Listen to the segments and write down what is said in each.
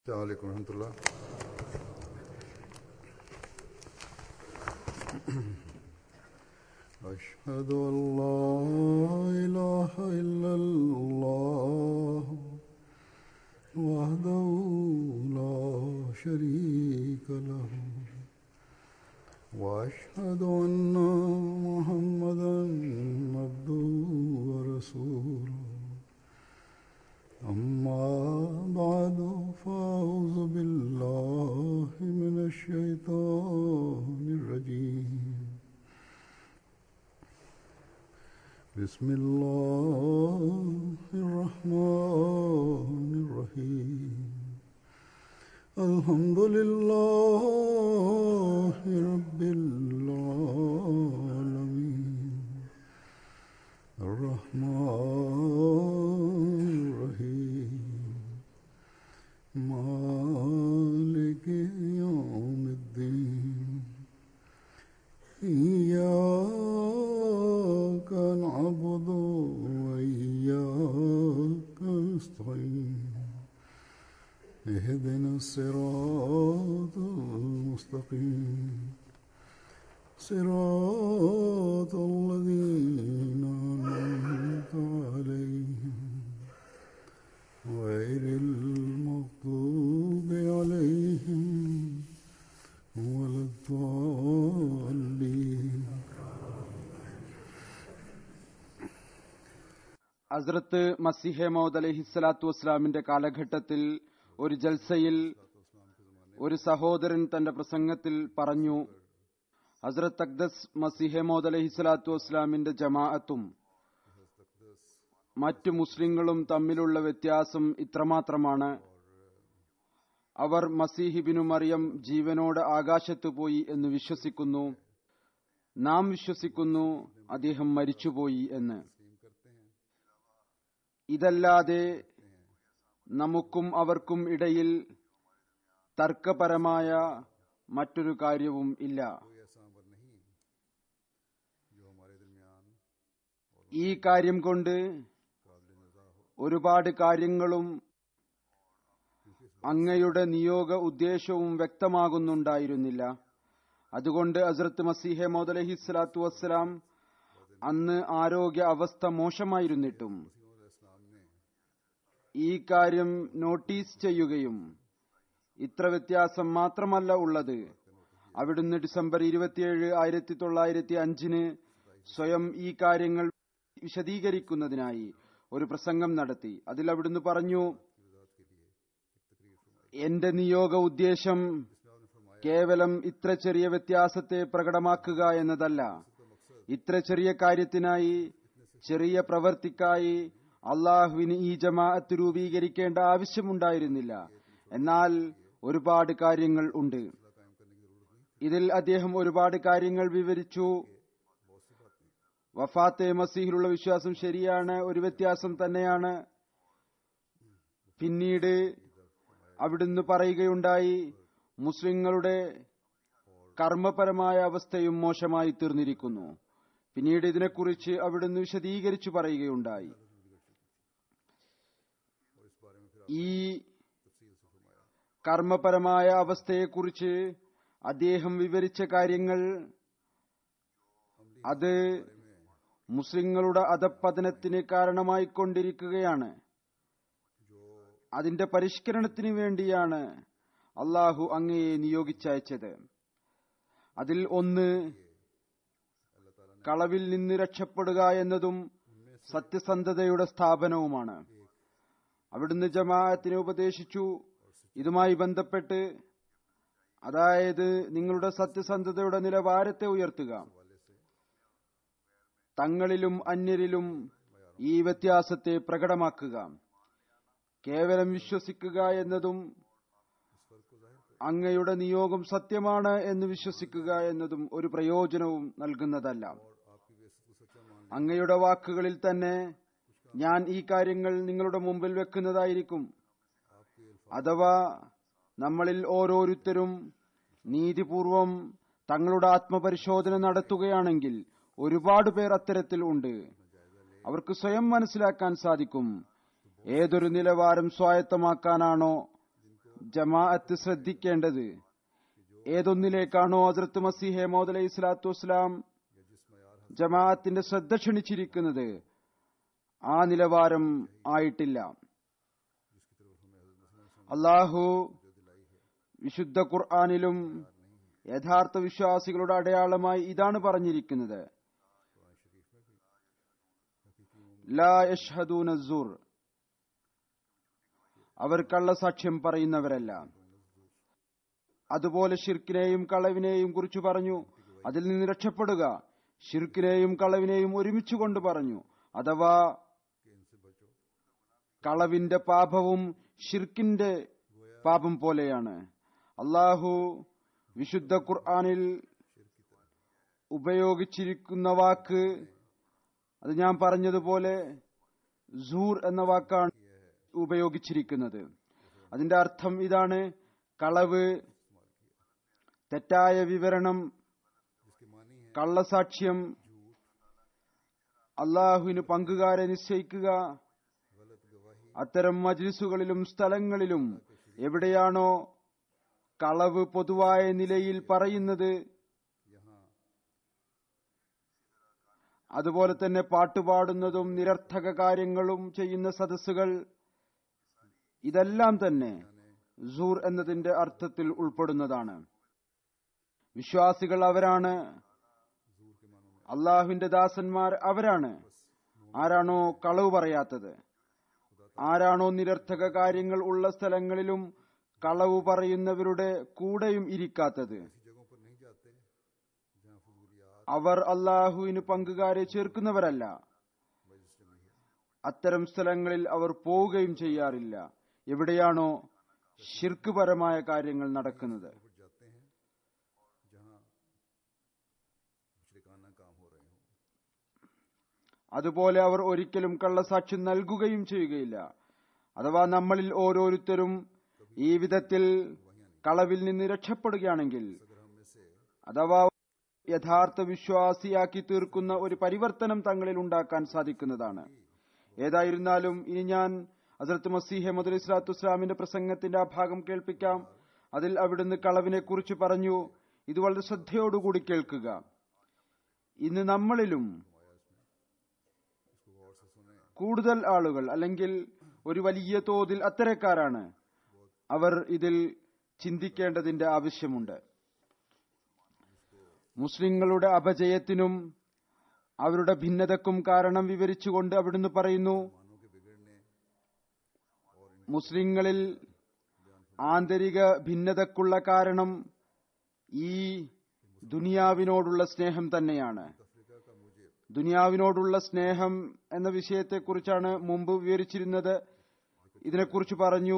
السلام عليكم ورحمة الله أشهد أن لا إله إلا الله وحده لا شريك له وأشهد أن محمدا عبده ورسوله أما بعد فأعوذ بالله من الشيطان الرجيم بسم الله الرحمن الرحيم الحمد لله رب العالمين الرحمن الرحيم مالك يوم الدين إياك نعبد وإياك نستعين اهدنا الصراط المستقيم صراط الذين أنعمت عليهم غير المغضوب عليهم ولا الضالين ഹസ്രത്ത് മസിഹെ മൗദ് അലഹിസ്സലാത്തു വസ്സലാമിന്റെ കാലഘട്ടത്തിൽ ഒരു ജൽസയിൽ ഒരു സഹോദരൻ തന്റെ പ്രസംഗത്തിൽ പറഞ്ഞു ഹസ്രത്ത് അക്ദസ് മസിഹെ മൗദ് അലഹിസ്സലാത്തു വസ്സലാമിന്റെ ജമാഅത്തും മറ്റു മുസ്ലിങ്ങളും തമ്മിലുള്ള വ്യത്യാസം ഇത്രമാത്രമാണ് അവർ മസീഹിബിനു മറിയം ജീവനോട് ആകാശത്തു പോയി എന്ന് വിശ്വസിക്കുന്നു നാം വിശ്വസിക്കുന്നു അദ്ദേഹം മരിച്ചുപോയി എന്ന് ഇതല്ലാതെ നമുക്കും അവർക്കും ഇടയിൽ തർക്കപരമായ മറ്റൊരു കാര്യവും ഇല്ല ഈ കാര്യം കൊണ്ട് ഒരുപാട് കാര്യങ്ങളും അങ്ങയുടെ നിയോഗ ഉദ്ദേശവും വ്യക്തമാകുന്നുണ്ടായിരുന്നില്ല അതുകൊണ്ട് ഹസ്രത്ത് മസീഹെ മോദലഹി സ്വലാത്തു വസ്സലാം അന്ന് ആരോഗ്യ അവസ്ഥ മോശമായിരുന്നിട്ടും ഈ കാര്യം നോട്ടീസ് ചെയ്യുകയും ഇത്ര വ്യത്യാസം മാത്രമല്ല ഉള്ളത് അവിടുന്ന് ഡിസംബർ ഇരുപത്തിയേഴ് ആയിരത്തി തൊള്ളായിരത്തി അഞ്ചിന് സ്വയം ഈ കാര്യങ്ങൾ വിശദീകരിക്കുന്നതിനായി ഒരു പ്രസംഗം നടത്തി അതിൽ അവിടുന്ന് പറഞ്ഞു എന്റെ നിയോഗ ഉദ്ദേശം കേവലം ഇത്ര ചെറിയ വ്യത്യാസത്തെ പ്രകടമാക്കുക എന്നതല്ല ഇത്ര ചെറിയ കാര്യത്തിനായി ചെറിയ പ്രവർത്തിക്കായി അള്ളാഹുവിന് ഈ ജമാഅത്ത് രൂപീകരിക്കേണ്ട ആവശ്യമുണ്ടായിരുന്നില്ല എന്നാൽ ഒരുപാട് കാര്യങ്ങൾ ഉണ്ട് ഇതിൽ അദ്ദേഹം ഒരുപാട് കാര്യങ്ങൾ വിവരിച്ചു വഫാത്തെ മസീഹിലുള്ള വിശ്വാസം ശരിയാണ് ഒരു വ്യത്യാസം തന്നെയാണ് പിന്നീട് അവിടുന്ന് പറയുകയുണ്ടായി മുസ്ലിങ്ങളുടെ കർമ്മപരമായ അവസ്ഥയും മോശമായി തീർന്നിരിക്കുന്നു പിന്നീട് ഇതിനെക്കുറിച്ച് അവിടുന്ന് വിശദീകരിച്ചു പറയുകയുണ്ടായി ഈ കർമ്മപരമായ അവസ്ഥയെക്കുറിച്ച് അദ്ദേഹം വിവരിച്ച കാര്യങ്ങൾ അത് മുസ്ലിങ്ങളുടെ അധപ്പതനത്തിന് കാരണമായിക്കൊണ്ടിരിക്കുകയാണ് അതിന്റെ പരിഷ്കരണത്തിന് വേണ്ടിയാണ് അള്ളാഹു അങ്ങയെ നിയോഗിച്ചയച്ചത് അതിൽ ഒന്ന് കളവിൽ നിന്ന് രക്ഷപ്പെടുക എന്നതും സത്യസന്ധതയുടെ സ്ഥാപനവുമാണ് അവിടുന്ന് ജമാഅത്തിനെ ഉപദേശിച്ചു ഇതുമായി ബന്ധപ്പെട്ട് അതായത് നിങ്ങളുടെ സത്യസന്ധതയുടെ നിലവാരത്തെ ഉയർത്തുക തങ്ങളിലും അന്യരിലും ഈ വ്യത്യാസത്തെ പ്രകടമാക്കുക കേവലം വിശ്വസിക്കുക എന്നതും അങ്ങയുടെ നിയോഗം സത്യമാണ് എന്ന് വിശ്വസിക്കുക എന്നതും ഒരു പ്രയോജനവും നൽകുന്നതല്ല അങ്ങയുടെ വാക്കുകളിൽ തന്നെ ഞാൻ ഈ കാര്യങ്ങൾ നിങ്ങളുടെ മുമ്പിൽ വെക്കുന്നതായിരിക്കും അഥവാ നമ്മളിൽ ഓരോരുത്തരും നീതിപൂർവം തങ്ങളുടെ ആത്മപരിശോധന നടത്തുകയാണെങ്കിൽ ഒരുപാട് പേർ അത്തരത്തിൽ ഉണ്ട് അവർക്ക് സ്വയം മനസ്സിലാക്കാൻ സാധിക്കും ഏതൊരു നിലവാരം സ്വായത്തമാക്കാനാണോ ജമാഅത്ത് ശ്രദ്ധിക്കേണ്ടത് ഏതൊന്നിലേക്കാണോ ഹസ്രത്ത് മസീഹെ മോദ് അലൈഹി സ്വലാത്തു വസ്സലാം ജമാഅത്തിന്റെ ശ്രദ്ധ ക്ഷണിച്ചിരിക്കുന്നത് ആ നിലവാരം ആയിട്ടില്ല അള്ളാഹു വിശുദ്ധ ഖുർആാനിലും യഥാർത്ഥ വിശ്വാസികളുടെ അടയാളമായി ഇതാണ് പറഞ്ഞിരിക്കുന്നത് ലാ യഷ്ഹദൂന സൂർ അവർ കള്ളസാക്ഷ്യം പറയുന്നവരല്ല അതുപോലെ ഷിർക്കിനെയും കളവിനെയും കുറിച്ച് പറഞ്ഞു അതിൽ നിന്ന് രക്ഷപ്പെടുക ഷിർക്കിനെയും കളവിനെയും ഒരുമിച്ച് കൊണ്ട് പറഞ്ഞു അഥവാ കളവിന്റെ പാപവും ഷിർക്കിന്റെ പാപം പോലെയാണ് അള്ളാഹു വിശുദ്ധ ഖുർആാനിൽ ഉപയോഗിച്ചിരിക്കുന്ന വാക്ക് അത് ഞാൻ പറഞ്ഞതുപോലെ സൂർ എന്ന വാക്കാണ് ഉപയോഗിച്ചിരിക്കുന്നത് അതിന്റെ അർത്ഥം ഇതാണ് കളവ് തെറ്റായ വിവരണം കള്ളസാക്ഷ്യം അള്ളാഹുവിന് പങ്കുകാരെ നിശ്ചയിക്കുക അത്തരം മജ്ലിസുകളിലും സ്ഥലങ്ങളിലും എവിടെയാണോ കളവ് പൊതുവായ നിലയിൽ പറയുന്നത് അതുപോലെ തന്നെ പാട്ടുപാടുന്നതും നിരർത്ഥക കാര്യങ്ങളും ചെയ്യുന്ന സദസ്സുകൾ ഇതെല്ലാം തന്നെ സൂർ എന്നതിന്റെ അർത്ഥത്തിൽ ഉൾപ്പെടുന്നതാണ് വിശ്വാസികൾ അവരാണ് അള്ളാഹുവിന്റെ ദാസന്മാർ അവരാണ് ആരാണോ കളവ് പറയാത്തത് ആരാണോ നിരർത്ഥക കാര്യങ്ങൾ ഉള്ള സ്ഥലങ്ങളിലും കളവ് പറയുന്നവരുടെ കൂടെയും ഇരിക്കാത്തത് അവർ അള്ളാഹുവിന് പങ്കുകാരെ ചേർക്കുന്നവരല്ല അത്തരം സ്ഥലങ്ങളിൽ അവർ പോവുകയും ചെയ്യാറില്ല എവിടെയാണോ ഷിർക്കുപരമായ കാര്യങ്ങൾ നടക്കുന്നത് അതുപോലെ അവർ ഒരിക്കലും കള്ളസാക്ഷ്യം നൽകുകയും ചെയ്യുകയില്ല അഥവാ നമ്മളിൽ ഓരോരുത്തരും ഈ വിധത്തിൽ കളവിൽ നിന്ന് രക്ഷപ്പെടുകയാണെങ്കിൽ അഥവാ യഥാർത്ഥ വിശ്വാസിയാക്കി തീർക്കുന്ന ഒരു പരിവർത്തനം തങ്ങളിൽ ഉണ്ടാക്കാൻ സാധിക്കുന്നതാണ് ഏതായിരുന്നാലും ഇനി ഞാൻ ഹസരത്ത് മസീഹ് മദുൽ ഇസ്ലാത്തു ഇസ്ലാമിന്റെ പ്രസംഗത്തിന്റെ ആ ഭാഗം കേൾപ്പിക്കാം അതിൽ അവിടുന്ന് കളവിനെ കുറിച്ച് പറഞ്ഞു ഇത് വളരെ ശ്രദ്ധയോടുകൂടി കേൾക്കുക ഇന്ന് നമ്മളിലും കൂടുതൽ ആളുകൾ അല്ലെങ്കിൽ ഒരു വലിയ തോതിൽ അത്തരക്കാരാണ് അവർ ഇതിൽ ചിന്തിക്കേണ്ടതിന്റെ ആവശ്യമുണ്ട് മുസ്ലിങ്ങളുടെ അപജയത്തിനും അവരുടെ ഭിന്നതക്കും കാരണം വിവരിച്ചുകൊണ്ട് അവിടുന്ന് പറയുന്നു മുസ്ലിങ്ങളിൽ ആന്തരിക ഭിന്നതക്കുള്ള കാരണം ഈ ദുനിയാവിനോടുള്ള സ്നേഹം തന്നെയാണ് ദുനിയാവിനോടുള്ള സ്നേഹം എന്ന വിഷയത്തെക്കുറിച്ചാണ് മുമ്പ് വിവരിച്ചിരുന്നത് ഇതിനെക്കുറിച്ച് പറഞ്ഞു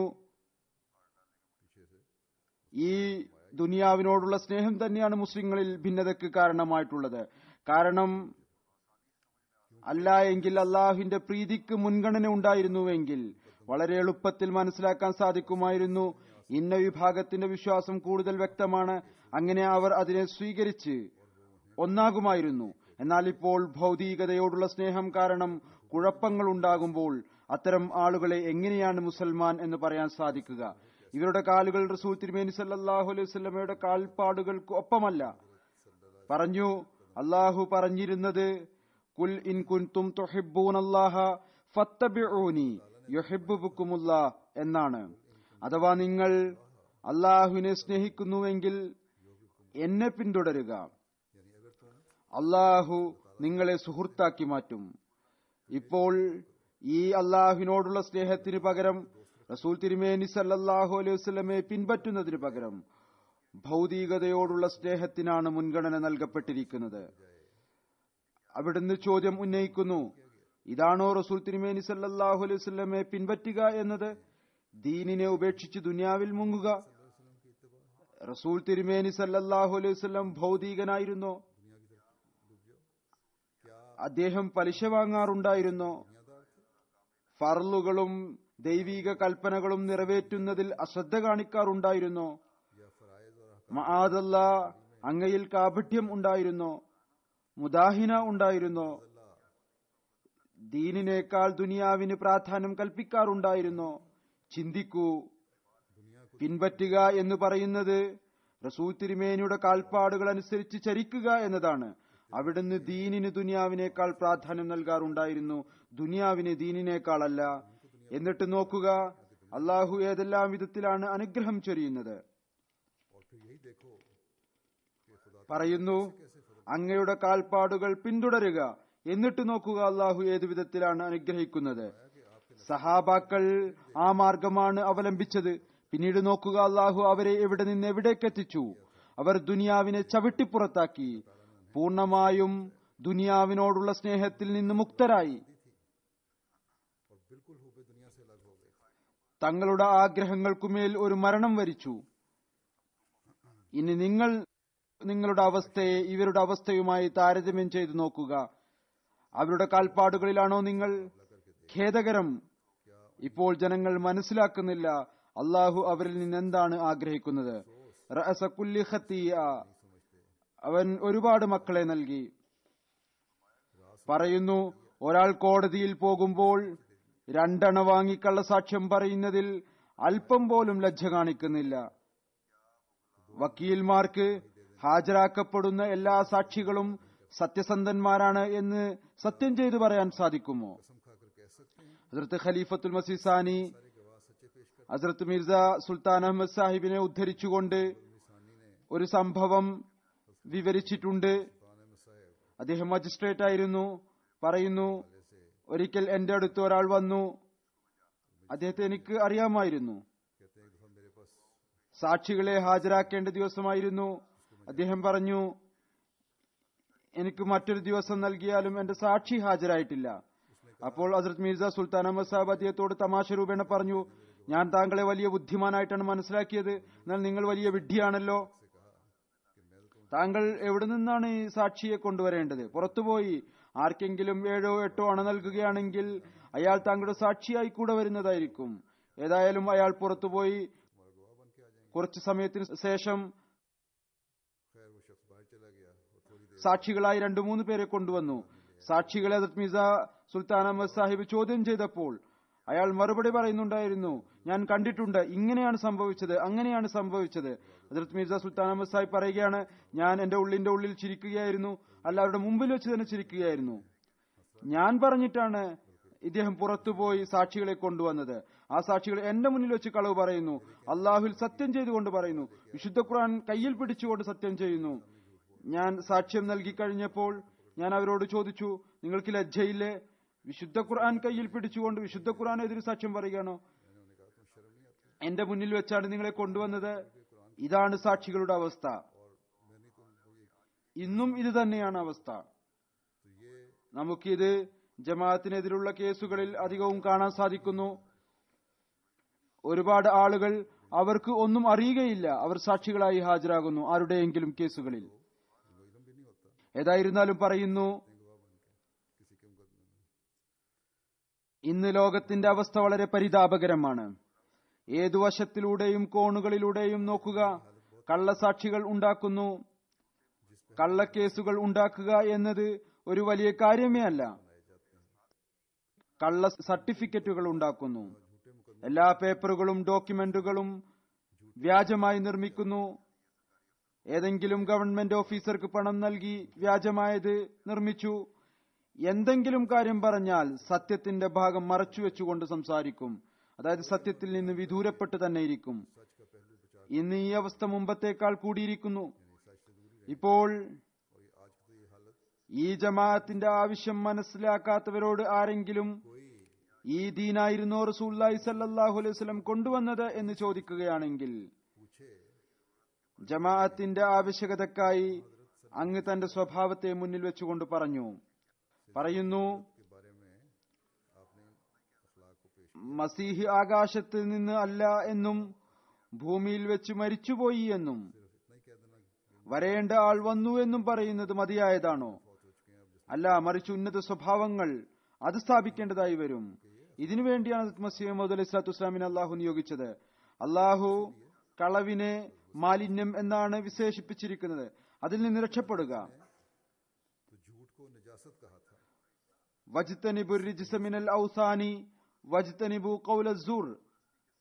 ഈ ദുനിയാവിനോടുള്ള സ്നേഹം തന്നെയാണ് മുസ്ലിങ്ങളിൽ ഭിന്നതയ്ക്ക് കാരണമായിട്ടുള്ളത് കാരണം അല്ല എങ്കിൽ അള്ളാഹുവിന്റെ പ്രീതിക്ക് മുൻഗണന ഉണ്ടായിരുന്നുവെങ്കിൽ വളരെ എളുപ്പത്തിൽ മനസ്സിലാക്കാൻ സാധിക്കുമായിരുന്നു ഇന്ന വിഭാഗത്തിന്റെ വിശ്വാസം കൂടുതൽ വ്യക്തമാണ് അങ്ങനെ അവർ അതിനെ സ്വീകരിച്ച് ഒന്നാകുമായിരുന്നു എന്നാൽ ഇപ്പോൾ ഭൗതികതയോടുള്ള സ്നേഹം കാരണം കുഴപ്പങ്ങൾ ഉണ്ടാകുമ്പോൾ അത്തരം ആളുകളെ എങ്ങനെയാണ് മുസൽമാൻ എന്ന് പറയാൻ സാധിക്കുക ഇവരുടെ കാലുകൾ റസൂൽ തിരുമേനി സല്ലാഹു അലൈഹി സ്വലമയുടെ കാൽപ്പാടുകൾക്ക് ഒപ്പമല്ല പറഞ്ഞു അള്ളാഹു പറഞ്ഞിരുന്നത് കുൽ ഇൻ കുൻതും തുഹിബ്ബൂൻ അല്ലാഹ ഫത്തബിഊനി യുഹിബ്ബുക്കുമുല്ല എന്നാണ് അഥവാ നിങ്ങൾ അള്ളാഹുവിനെ സ്നേഹിക്കുന്നുവെങ്കിൽ എന്നെ പിന്തുടരുക അള്ളാഹു നിങ്ങളെ സുഹൃത്താക്കി മാറ്റും ഇപ്പോൾ ഈ അള്ളാഹുവിനോടുള്ള സ്നേഹത്തിന് പകരം റസൂൽ തിരുമേനി സല്ലാഹു അലൈഹി വസ്ലമെ പിൻപറ്റുന്നതിന് പകരം ഭൗതികതയോടുള്ള സ്നേഹത്തിനാണ് മുൻഗണന നൽകപ്പെട്ടിരിക്കുന്നത് അവിടുന്ന് ചോദ്യം ഉന്നയിക്കുന്നു ഇതാണോ റസൂൽ തിരുമേനി സല്ലാഹു അലൈഹി വസ്ലമെ പിൻപറ്റുക എന്നത് ദീനിനെ ഉപേക്ഷിച്ച് ദുനിയാവിൽ മുങ്ങുക റസൂൽ തിരുമേനി സല്ലാഹു അലൈഹി വസ്ലം ഭൗതികനായിരുന്നോ അദ്ദേഹം പലിശ വാങ്ങാറുണ്ടായിരുന്നോ ഫർലുകളും ദൈവീക കൽപ്പനകളും നിറവേറ്റുന്നതിൽ അശ്രദ്ധ കാണിക്കാറുണ്ടായിരുന്നോ മഹാദല്ല അങ്ങയിൽ കാപഠ്യം ഉണ്ടായിരുന്നോ മുദാഹിന ഉണ്ടായിരുന്നോ ദീനിനേക്കാൾ ദുനിയാവിന് പ്രാധാന്യം കൽപ്പിക്കാറുണ്ടായിരുന്നോ ചിന്തിക്കൂ പിൻപറ്റുക എന്ന് പറയുന്നത് റസൂൽ തിരുമേനിയുടെ കാൽപ്പാടുകൾ അനുസരിച്ച് ചരിക്കുക എന്നതാണ് അവിടുന്ന് ദീനിന് ദുനിയാവിനേക്കാൾ പ്രാധാന്യം നൽകാറുണ്ടായിരുന്നു ദുനിയാവിന് ദീനിനേക്കാളല്ല എന്നിട്ട് നോക്കുക അള്ളാഹു ഏതെല്ലാം വിധത്തിലാണ് അനുഗ്രഹം ചൊരിയുന്നത് പറയുന്നു അങ്ങയുടെ കാൽപ്പാടുകൾ പിന്തുടരുക എന്നിട്ട് നോക്കുക അള്ളാഹു ഏതു വിധത്തിലാണ് അനുഗ്രഹിക്കുന്നത് സഹാബാക്കൾ ആ മാർഗമാണ് അവലംബിച്ചത് പിന്നീട് നോക്കുക അള്ളാഹു അവരെ എവിടെ നിന്ന് എവിടേക്ക് എത്തിച്ചു അവർ ദുനിയാവിനെ ചവിട്ടിപ്പുറത്താക്കി പൂർണമായും ദുനിയാവിനോടുള്ള സ്നേഹത്തിൽ നിന്ന് മുക്തരായി തങ്ങളുടെ ആഗ്രഹങ്ങൾക്കുമേൽ ഒരു മരണം വരിച്ചു ഇനി നിങ്ങൾ നിങ്ങളുടെ അവസ്ഥയെ ഇവരുടെ അവസ്ഥയുമായി താരതമ്യം ചെയ്തു നോക്കുക അവരുടെ കാൽപ്പാടുകളിലാണോ നിങ്ങൾ ഖേദകരം ഇപ്പോൾ ജനങ്ങൾ മനസ്സിലാക്കുന്നില്ല അള്ളാഹു അവരിൽ നിന്ന് എന്താണ് ആഗ്രഹിക്കുന്നത് റഅസ കുല്ലി ഖത്തിയ. അവൻ ഒരുപാട് മക്കളെ നൽകി പറയുന്നു ഒരാൾ കോടതിയിൽ പോകുമ്പോൾ രണ്ടെണ്ണ വാങ്ങി കള്ളസാക്ഷ്യം പറയുന്നതിൽ അല്പം പോലും ലജ്ജ കാണിക്കുന്നില്ല വക്കീൽമാർക്ക് ഹാജരാക്കപ്പെടുന്ന എല്ലാ സാക്ഷികളും സത്യസന്ധന്മാരാണ് എന്ന് സത്യം ചെയ്തു പറയാൻ സാധിക്കുമോ ഹസരത്ത് ഖലീഫത്തുൽ മസീസാനി ഹസരത്ത് മിർസ സുൽത്താൻ അഹമ്മദ് സാഹിബിനെ ഉദ്ധരിച്ചുകൊണ്ട് ഒരു സംഭവം വിവരിച്ചിട്ടുണ്ട് അദ്ദേഹം മജിസ്ട്രേറ്റ് ആയിരുന്നു പറയുന്നു ഒരിക്കൽ എന്റെ അടുത്ത് ഒരാൾ വന്നു അദ്ദേഹത്തെ എനിക്ക് അറിയാമായിരുന്നു സാക്ഷികളെ ഹാജരാക്കേണ്ട ദിവസമായിരുന്നു അദ്ദേഹം പറഞ്ഞു എനിക്ക് മറ്റൊരു ദിവസം നൽകിയാലും എന്റെ സാക്ഷി ഹാജരായിട്ടില്ല അപ്പോൾ ഹസരത് മിർസ സുൽത്താൻ അഹമ്മദ് സാഹിബ് അദ്ദേഹത്തോട് തമാശ രൂപേണ പറഞ്ഞു ഞാൻ താങ്കളെ വലിയ ബുദ്ധിമാനായിട്ടാണ് മനസ്സിലാക്കിയത് എന്നാൽ നിങ്ങൾ വലിയ വിഡ്ഢിയാണല്ലോ താങ്കൾ എവിടെ നിന്നാണ് ഈ സാക്ഷിയെ കൊണ്ടുവരേണ്ടത് പുറത്തുപോയി ആർക്കെങ്കിലും ഏഴോ എട്ടോ അണ നൽകുകയാണെങ്കിൽ അയാൾ താങ്കളുടെ സാക്ഷിയായി കൂടെ വരുന്നതായിരിക്കും ഏതായാലും അയാൾ പുറത്തുപോയി കുറച്ചു സമയത്തിന് ശേഷം സാക്ഷികളായി രണ്ടു മൂന്ന് പേരെ കൊണ്ടുവന്നു സാക്ഷികളെ ഹസരത് മിർസ സുൽത്താൻ അഹമ്മദ് സാഹിബ് ചോദ്യം ചെയ്തപ്പോൾ അയാൾ മറുപടി പറയുന്നുണ്ടായിരുന്നു ഞാൻ കണ്ടിട്ടുണ്ട് ഇങ്ങനെയാണ് സംഭവിച്ചത് അങ്ങനെയാണ് സംഭവിച്ചത് ഹസരത് മിർസ സുൽത്താൻ അഹമ്മദ് സാഹിബ് പറയുകയാണ് ഞാൻ എന്റെ ഉള്ളിന്റെ ഉള്ളിൽ ചിരിക്കുകയായിരുന്നു അല്ലാവരുടെ മുമ്പിൽ വെച്ച് തന്നെ ചിരിക്കുകയായിരുന്നു ഞാൻ പറഞ്ഞിട്ടാണ് ഇദ്ദേഹം പുറത്തുപോയി സാക്ഷികളെ കൊണ്ടുവന്നത് ആ സാക്ഷികൾ എന്റെ മുന്നിൽ വെച്ച് കളവ് പറയുന്നു അള്ളാഹുൽ സത്യം ചെയ്തുകൊണ്ട് പറയുന്നു വിശുദ്ധ ഖുർആൻ കയ്യിൽ പിടിച്ചുകൊണ്ട് സത്യം ചെയ്യുന്നു ഞാൻ സാക്ഷ്യം നൽകി കഴിഞ്ഞപ്പോൾ ഞാൻ അവരോട് ചോദിച്ചു നിങ്ങൾക്ക് ലജ്ജയില്ലേ വിശുദ്ധ ഖുർആൻ കയ്യിൽ പിടിച്ചുകൊണ്ട് വിശുദ്ധ ഖുർആൻ എതിര് സാക്ഷ്യം പറയുകയാണോ എന്റെ മുന്നിൽ വെച്ചാണ് നിങ്ങളെ കൊണ്ടുവന്നത് ഇതാണ് സാക്ഷികളുടെ അവസ്ഥ ഇന്നും ഇത് തന്നെയാണ് അവസ്ഥ നമുക്കിത് ജമാഅത്തിനെതിരുള്ള കേസുകളിൽ അധികവും കാണാൻ സാധിക്കുന്നു ഒരുപാട് ആളുകൾ അവർക്ക് ഒന്നും അറിയുകയില്ല അവർ സാക്ഷികളായി ഹാജരാകുന്നു ആരുടെയെങ്കിലും കേസുകളിൽ ഏതായിരുന്നാലും പറയുന്നു ഇന്ന് ലോകത്തിന്റെ അവസ്ഥ വളരെ പരിതാപകരമാണ് ഏതു വശത്തിലൂടെയും കോണുകളിലൂടെയും നോക്കുക കള്ളസാക്ഷികൾ ഉണ്ടാക്കുന്നു കള്ളക്കേസുകൾ ഉണ്ടാക്കുക എന്നത് ഒരു വലിയ കാര്യമേ അല്ല കള്ള സർട്ടിഫിക്കറ്റുകൾ ഉണ്ടാക്കുന്നു എല്ലാ പേപ്പറുകളും ഡോക്യുമെന്റുകളും വ്യാജമായി നിർമ്മിക്കുന്നു ഏതെങ്കിലും ഗവൺമെന്റ് ഓഫീസർക്ക് പണം നൽകി വ്യാജമായത് നിർമ്മിച്ചു എന്തെങ്കിലും കാര്യം പറഞ്ഞാൽ സത്യത്തിന്റെ ഭാഗം മറച്ചുവെച്ചുകൊണ്ട് സംസാരിക്കും അതായത് സത്യത്തിൽ നിന്ന് വിദൂരപ്പെട്ട് തന്നെ ഇരിക്കും ഇന്ന് ഈ അവസ്ഥ മുമ്പത്തേക്കാൾ കൂടിയിരിക്കുന്നു ഇപ്പോൾ ഈ ജമാഅത്തിന്റെ ആവശ്യം മനസ്സിലാക്കാത്തവരോട് ആരെങ്കിലും ഈ ദീനായിരുന്നോ റസൂല്ലായി സല്ലാഹു അലൈഹി വസല്ലം കൊണ്ടുവന്നത് എന്ന് ചോദിക്കുകയാണെങ്കിൽ ജമാഅത്തിന്റെ ആവശ്യകതക്കായി അങ്ങ് തന്റെ സ്വഭാവത്തെ മുന്നിൽ വെച്ചുകൊണ്ട് പറഞ്ഞു പറയുന്നു മസീഹ് ആകാശത്ത് നിന്ന് അല്ല എന്നും ഭൂമിയിൽ വെച്ച് മരിച്ചുപോയി എന്നും വരേണ്ട ആൾ വന്നു എന്നും പറയുന്നത് മതിയായതാണോ അല്ല മറിച്ച് ഉന്നത സ്വഭാവങ്ങൾ അത് സ്ഥാപിക്കേണ്ടതായി വരും ഇതിനുവേണ്ടിയാണ് മസീഹ് മദ് അലൈഹി സ്വലാത്തു വസ്സലാമിനെ അള്ളാഹു നിയോഗിച്ചത് അള്ളാഹു കളവിനെ മാലിന്യം എന്നാണ് വിശേഷിപ്പിച്ചിരിക്കുന്നത് അതിൽ നിന്ന് രക്ഷപ്പെടുക വജ്തനിബു റിജ്സ മിനൽ ഔസാനി വജ്തനിബു ഖൗല സൂർ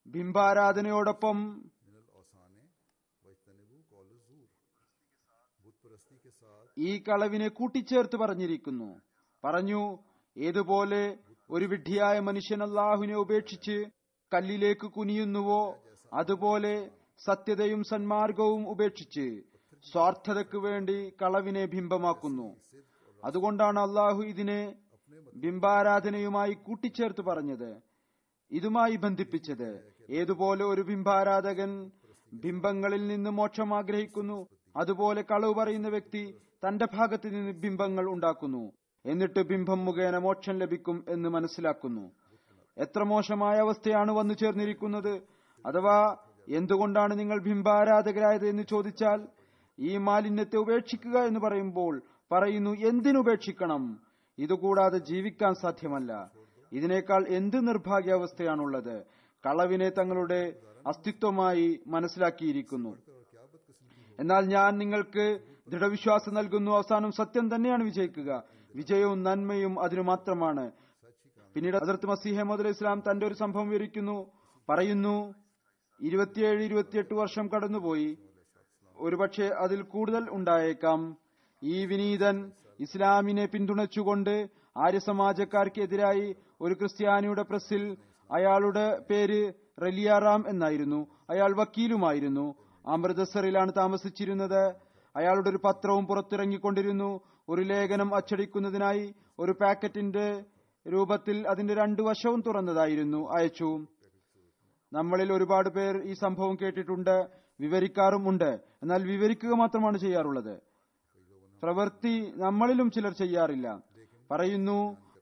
ബിംബാരാധനയോടൊപ്പം मिनल औसाने वजतनबू कौल जूर बुत परस्ती के साथ ഈ കളവിനെ കൂട്ടിച്ചേർത്ത് പറഞ്ഞിരിക്കുന്നു പറഞ്ഞു ഏതുപോലെ ഒരു വിഡ്ഢിയായ മനുഷ്യൻ അള്ളാഹുവിനെ ഉപേക്ഷിച്ച് കല്ലിലേക്ക് കുനിയുന്നുവോ അതുപോലെ സത്യതയും സന്മാർഗവും ഉപേക്ഷിച്ച് സ്വാർത്ഥതയ്ക്ക് വേണ്ടി കളവിനെ ബിംബമാക്കുന്നു അതുകൊണ്ടാണ് അള്ളാഹു ഇതിനെ ബിംബാരാധനയുമായി കൂട്ടിച്ചേർത്ത് പറഞ്ഞത് ഇതുമായി ബന്ധിപ്പിച്ചത് ഏതുപോലെ ഒരു ബിംബാരാധകൻ ബിംബങ്ങളിൽ നിന്ന് മോക്ഷം ആഗ്രഹിക്കുന്നു അതുപോലെ കളവ് പറയുന്ന വ്യക്തി തന്റെ ഭാഗത്ത് നിന്ന് ബിംബങ്ങൾ ഉണ്ടാക്കുന്നു എന്നിട്ട് ബിംബം മുഖേന മോക്ഷം ലഭിക്കും എന്ന് മനസ്സിലാക്കുന്നു എത്ര മോശമായ അവസ്ഥയാണ് വന്നു ചേർന്നിരിക്കുന്നത് അഥവാ എന്തുകൊണ്ടാണ് നിങ്ങൾ ബിംബാരാധകരായത് എന്ന് ചോദിച്ചാൽ ഈ മാലിന്യത്തെ ഉപേക്ഷിക്കുക എന്ന് പറയുമ്പോൾ പറയുന്നു എന്തിനുപേക്ഷിക്കണം ഇതുകൂടാതെ ജീവിക്കാൻ സാധ്യമല്ല ഇതിനേക്കാൾ എന്ത് നിർഭാഗ്യാവസ്ഥയാണുള്ളത് കളവിനെ തങ്ങളുടെ അസ്തിത്വമായി മനസ്സിലാക്കിയിരിക്കുന്നു എന്നാൽ ഞാൻ നിങ്ങൾക്ക് ദൃഢവിശ്വാസം നൽകുന്നു അവസാനം സത്യം തന്നെയാണ് വിജയിക്കുക വിജയവും നന്മയും അതിനു മാത്രമാണ് പിന്നീട് അതിർത്ത് മസീഹമ്മദ് അലൈഹി ഇസ്ലാം തന്റെ ഒരു സംഭവം വിവരിക്കുന്നു പറയുന്നു ഇരുപത്തിയേഴ് ഇരുപത്തിയെട്ട് വർഷം കടന്നുപോയി ഒരുപക്ഷെ അതിൽ കൂടുതൽ ഉണ്ടായേക്കാം ഈ വിനീതൻ ഇസ്ലാമിനെ പിന്തുണച്ചുകൊണ്ട് ആര്യസമാജക്കാർക്കെതിരായി ഒരു ക്രിസ്ത്യാനിയുടെ പ്രസിൽ അയാളുടെ പേര് റലിയാറാം എന്നായിരുന്നു അയാൾ വക്കീലുമായിരുന്നു അമൃതസറിലാണ് താമസിച്ചിരുന്നത് അയാളുടെ ഒരു പത്രവും പുറത്തിറങ്ങിക്കൊണ്ടിരുന്നു ഒരു ലേഖനം അച്ചടിക്കുന്നതിനായി ഒരു പാക്കറ്റിന്റെ രൂപത്തിൽ അതിന്റെ രണ്ടു വശവും തുറന്നതായിരുന്നു അയച്ചു നമ്മളിൽ ഒരുപാട് പേർ ഈ സംഭവം കേട്ടിട്ടുണ്ട് വിവരിക്കാറുമുണ്ട് എന്നാൽ വിവരിക്കുക മാത്രമാണ് ചെയ്യാറുള്ളത് പ്രവൃത്തി നമ്മളിലും ചിലർ ചെയ്യാറില്ല പറയുന്നു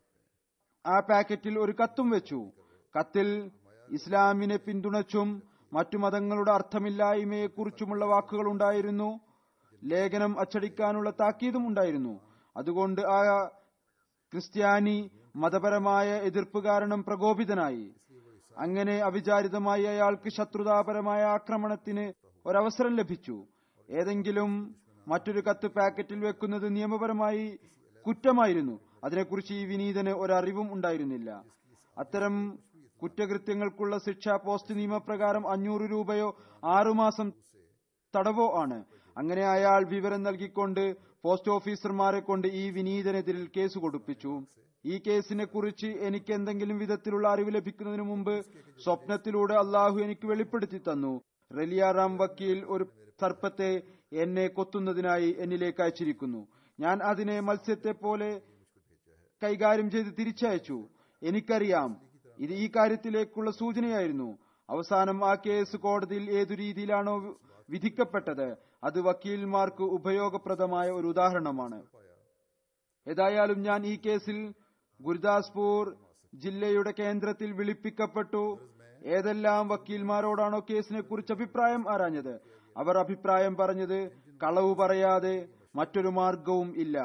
ആ പാക്കറ്റിൽ ഒരു കത്തും വെച്ചു കത്തിൽ ഇസ്ലാമിനെ പിന്തുണച്ചും മറ്റു മതങ്ങളുടെ അർത്ഥമില്ലായ്മയെക്കുറിച്ചുമുള്ള വാക്കുകൾ ഉണ്ടായിരുന്നു ലേഖനം അച്ചടിക്കാനുള്ള താക്കീതും ഉണ്ടായിരുന്നു അതുകൊണ്ട് ആ ക്രിസ്ത്യാനി മതപരമായ എതിർപ്പ് കാരണം പ്രകോപിതനായി അങ്ങനെ അവിചാരിതമായി അയാൾക്ക് ശത്രുതാപരമായ ആക്രമണത്തിന് ഒരവസരം ലഭിച്ചു ഏതെങ്കിലും മറ്റൊരു കത്ത് പാക്കറ്റിൽ വെക്കുന്നത് നിയമപരമായി കുറ്റമായിരുന്നു അതിനെക്കുറിച്ച് ഈ വിനീതന് ഒരറിവും ഉണ്ടായിരുന്നില്ല അത്തരം കുറ്റകൃത്യങ്ങൾക്കുള്ള ശിക്ഷ പോസ്റ്റ് നിയമപ്രകാരം അഞ്ഞൂറ് രൂപയോ ആറുമാസം തടവോ ആണ് അങ്ങനെ അയാൾ വിവരം നൽകിക്കൊണ്ട് പോസ്റ്റ് ഓഫീസർമാരെ കൊണ്ട് ഈ വിനീതനെതിരിൽ കേസ് കൊടുപ്പിച്ചു ഈ കേസിനെ കുറിച്ച് എനിക്ക് എന്തെങ്കിലും വിധത്തിലുള്ള അറിവ് ലഭിക്കുന്നതിന് മുമ്പ് സ്വപ്നത്തിലൂടെ അള്ളാഹു എനിക്ക് വെളിപ്പെടുത്തി തന്നു റലിയാറാം വക്കീൽ ഒരു സർപ്പത്തെ എന്നെ കൊത്തുന്നതിനായി എന്നിലേക്ക് അയച്ചിരിക്കുന്നു ഞാൻ അതിനെ മത്സ്യത്തെ പോലെ കൈകാര്യം ചെയ്ത് തിരിച്ചയച്ചു എനിക്കറിയാം ഇത് ഈ കാര്യത്തിലേക്കുള്ള സൂചനയായിരുന്നു അവസാനം ആ കേസ് കോടതിയിൽ ഏതു രീതിയിലാണോ വിധിക്കപ്പെട്ടത് അത് വക്കീൽമാർക്ക് ഉപയോഗപ്രദമായ ഒരു ഉദാഹരണമാണ് ഏതായാലും ഞാൻ ഈ കേസിൽ ഗുരുദാസ്പൂർ ജില്ലയുടെ കേന്ദ്രത്തിൽ വിളിപ്പിക്കപ്പെട്ടു ഏതെല്ലാം വക്കീൽമാരോടാണോ കേസിനെ കുറിച്ച് അഭിപ്രായം ആരാഞ്ഞത് അവർ അഭിപ്രായം പറഞ്ഞത് കളവ് പറയാതെ മറ്റൊരു മാർഗവും ഇല്ല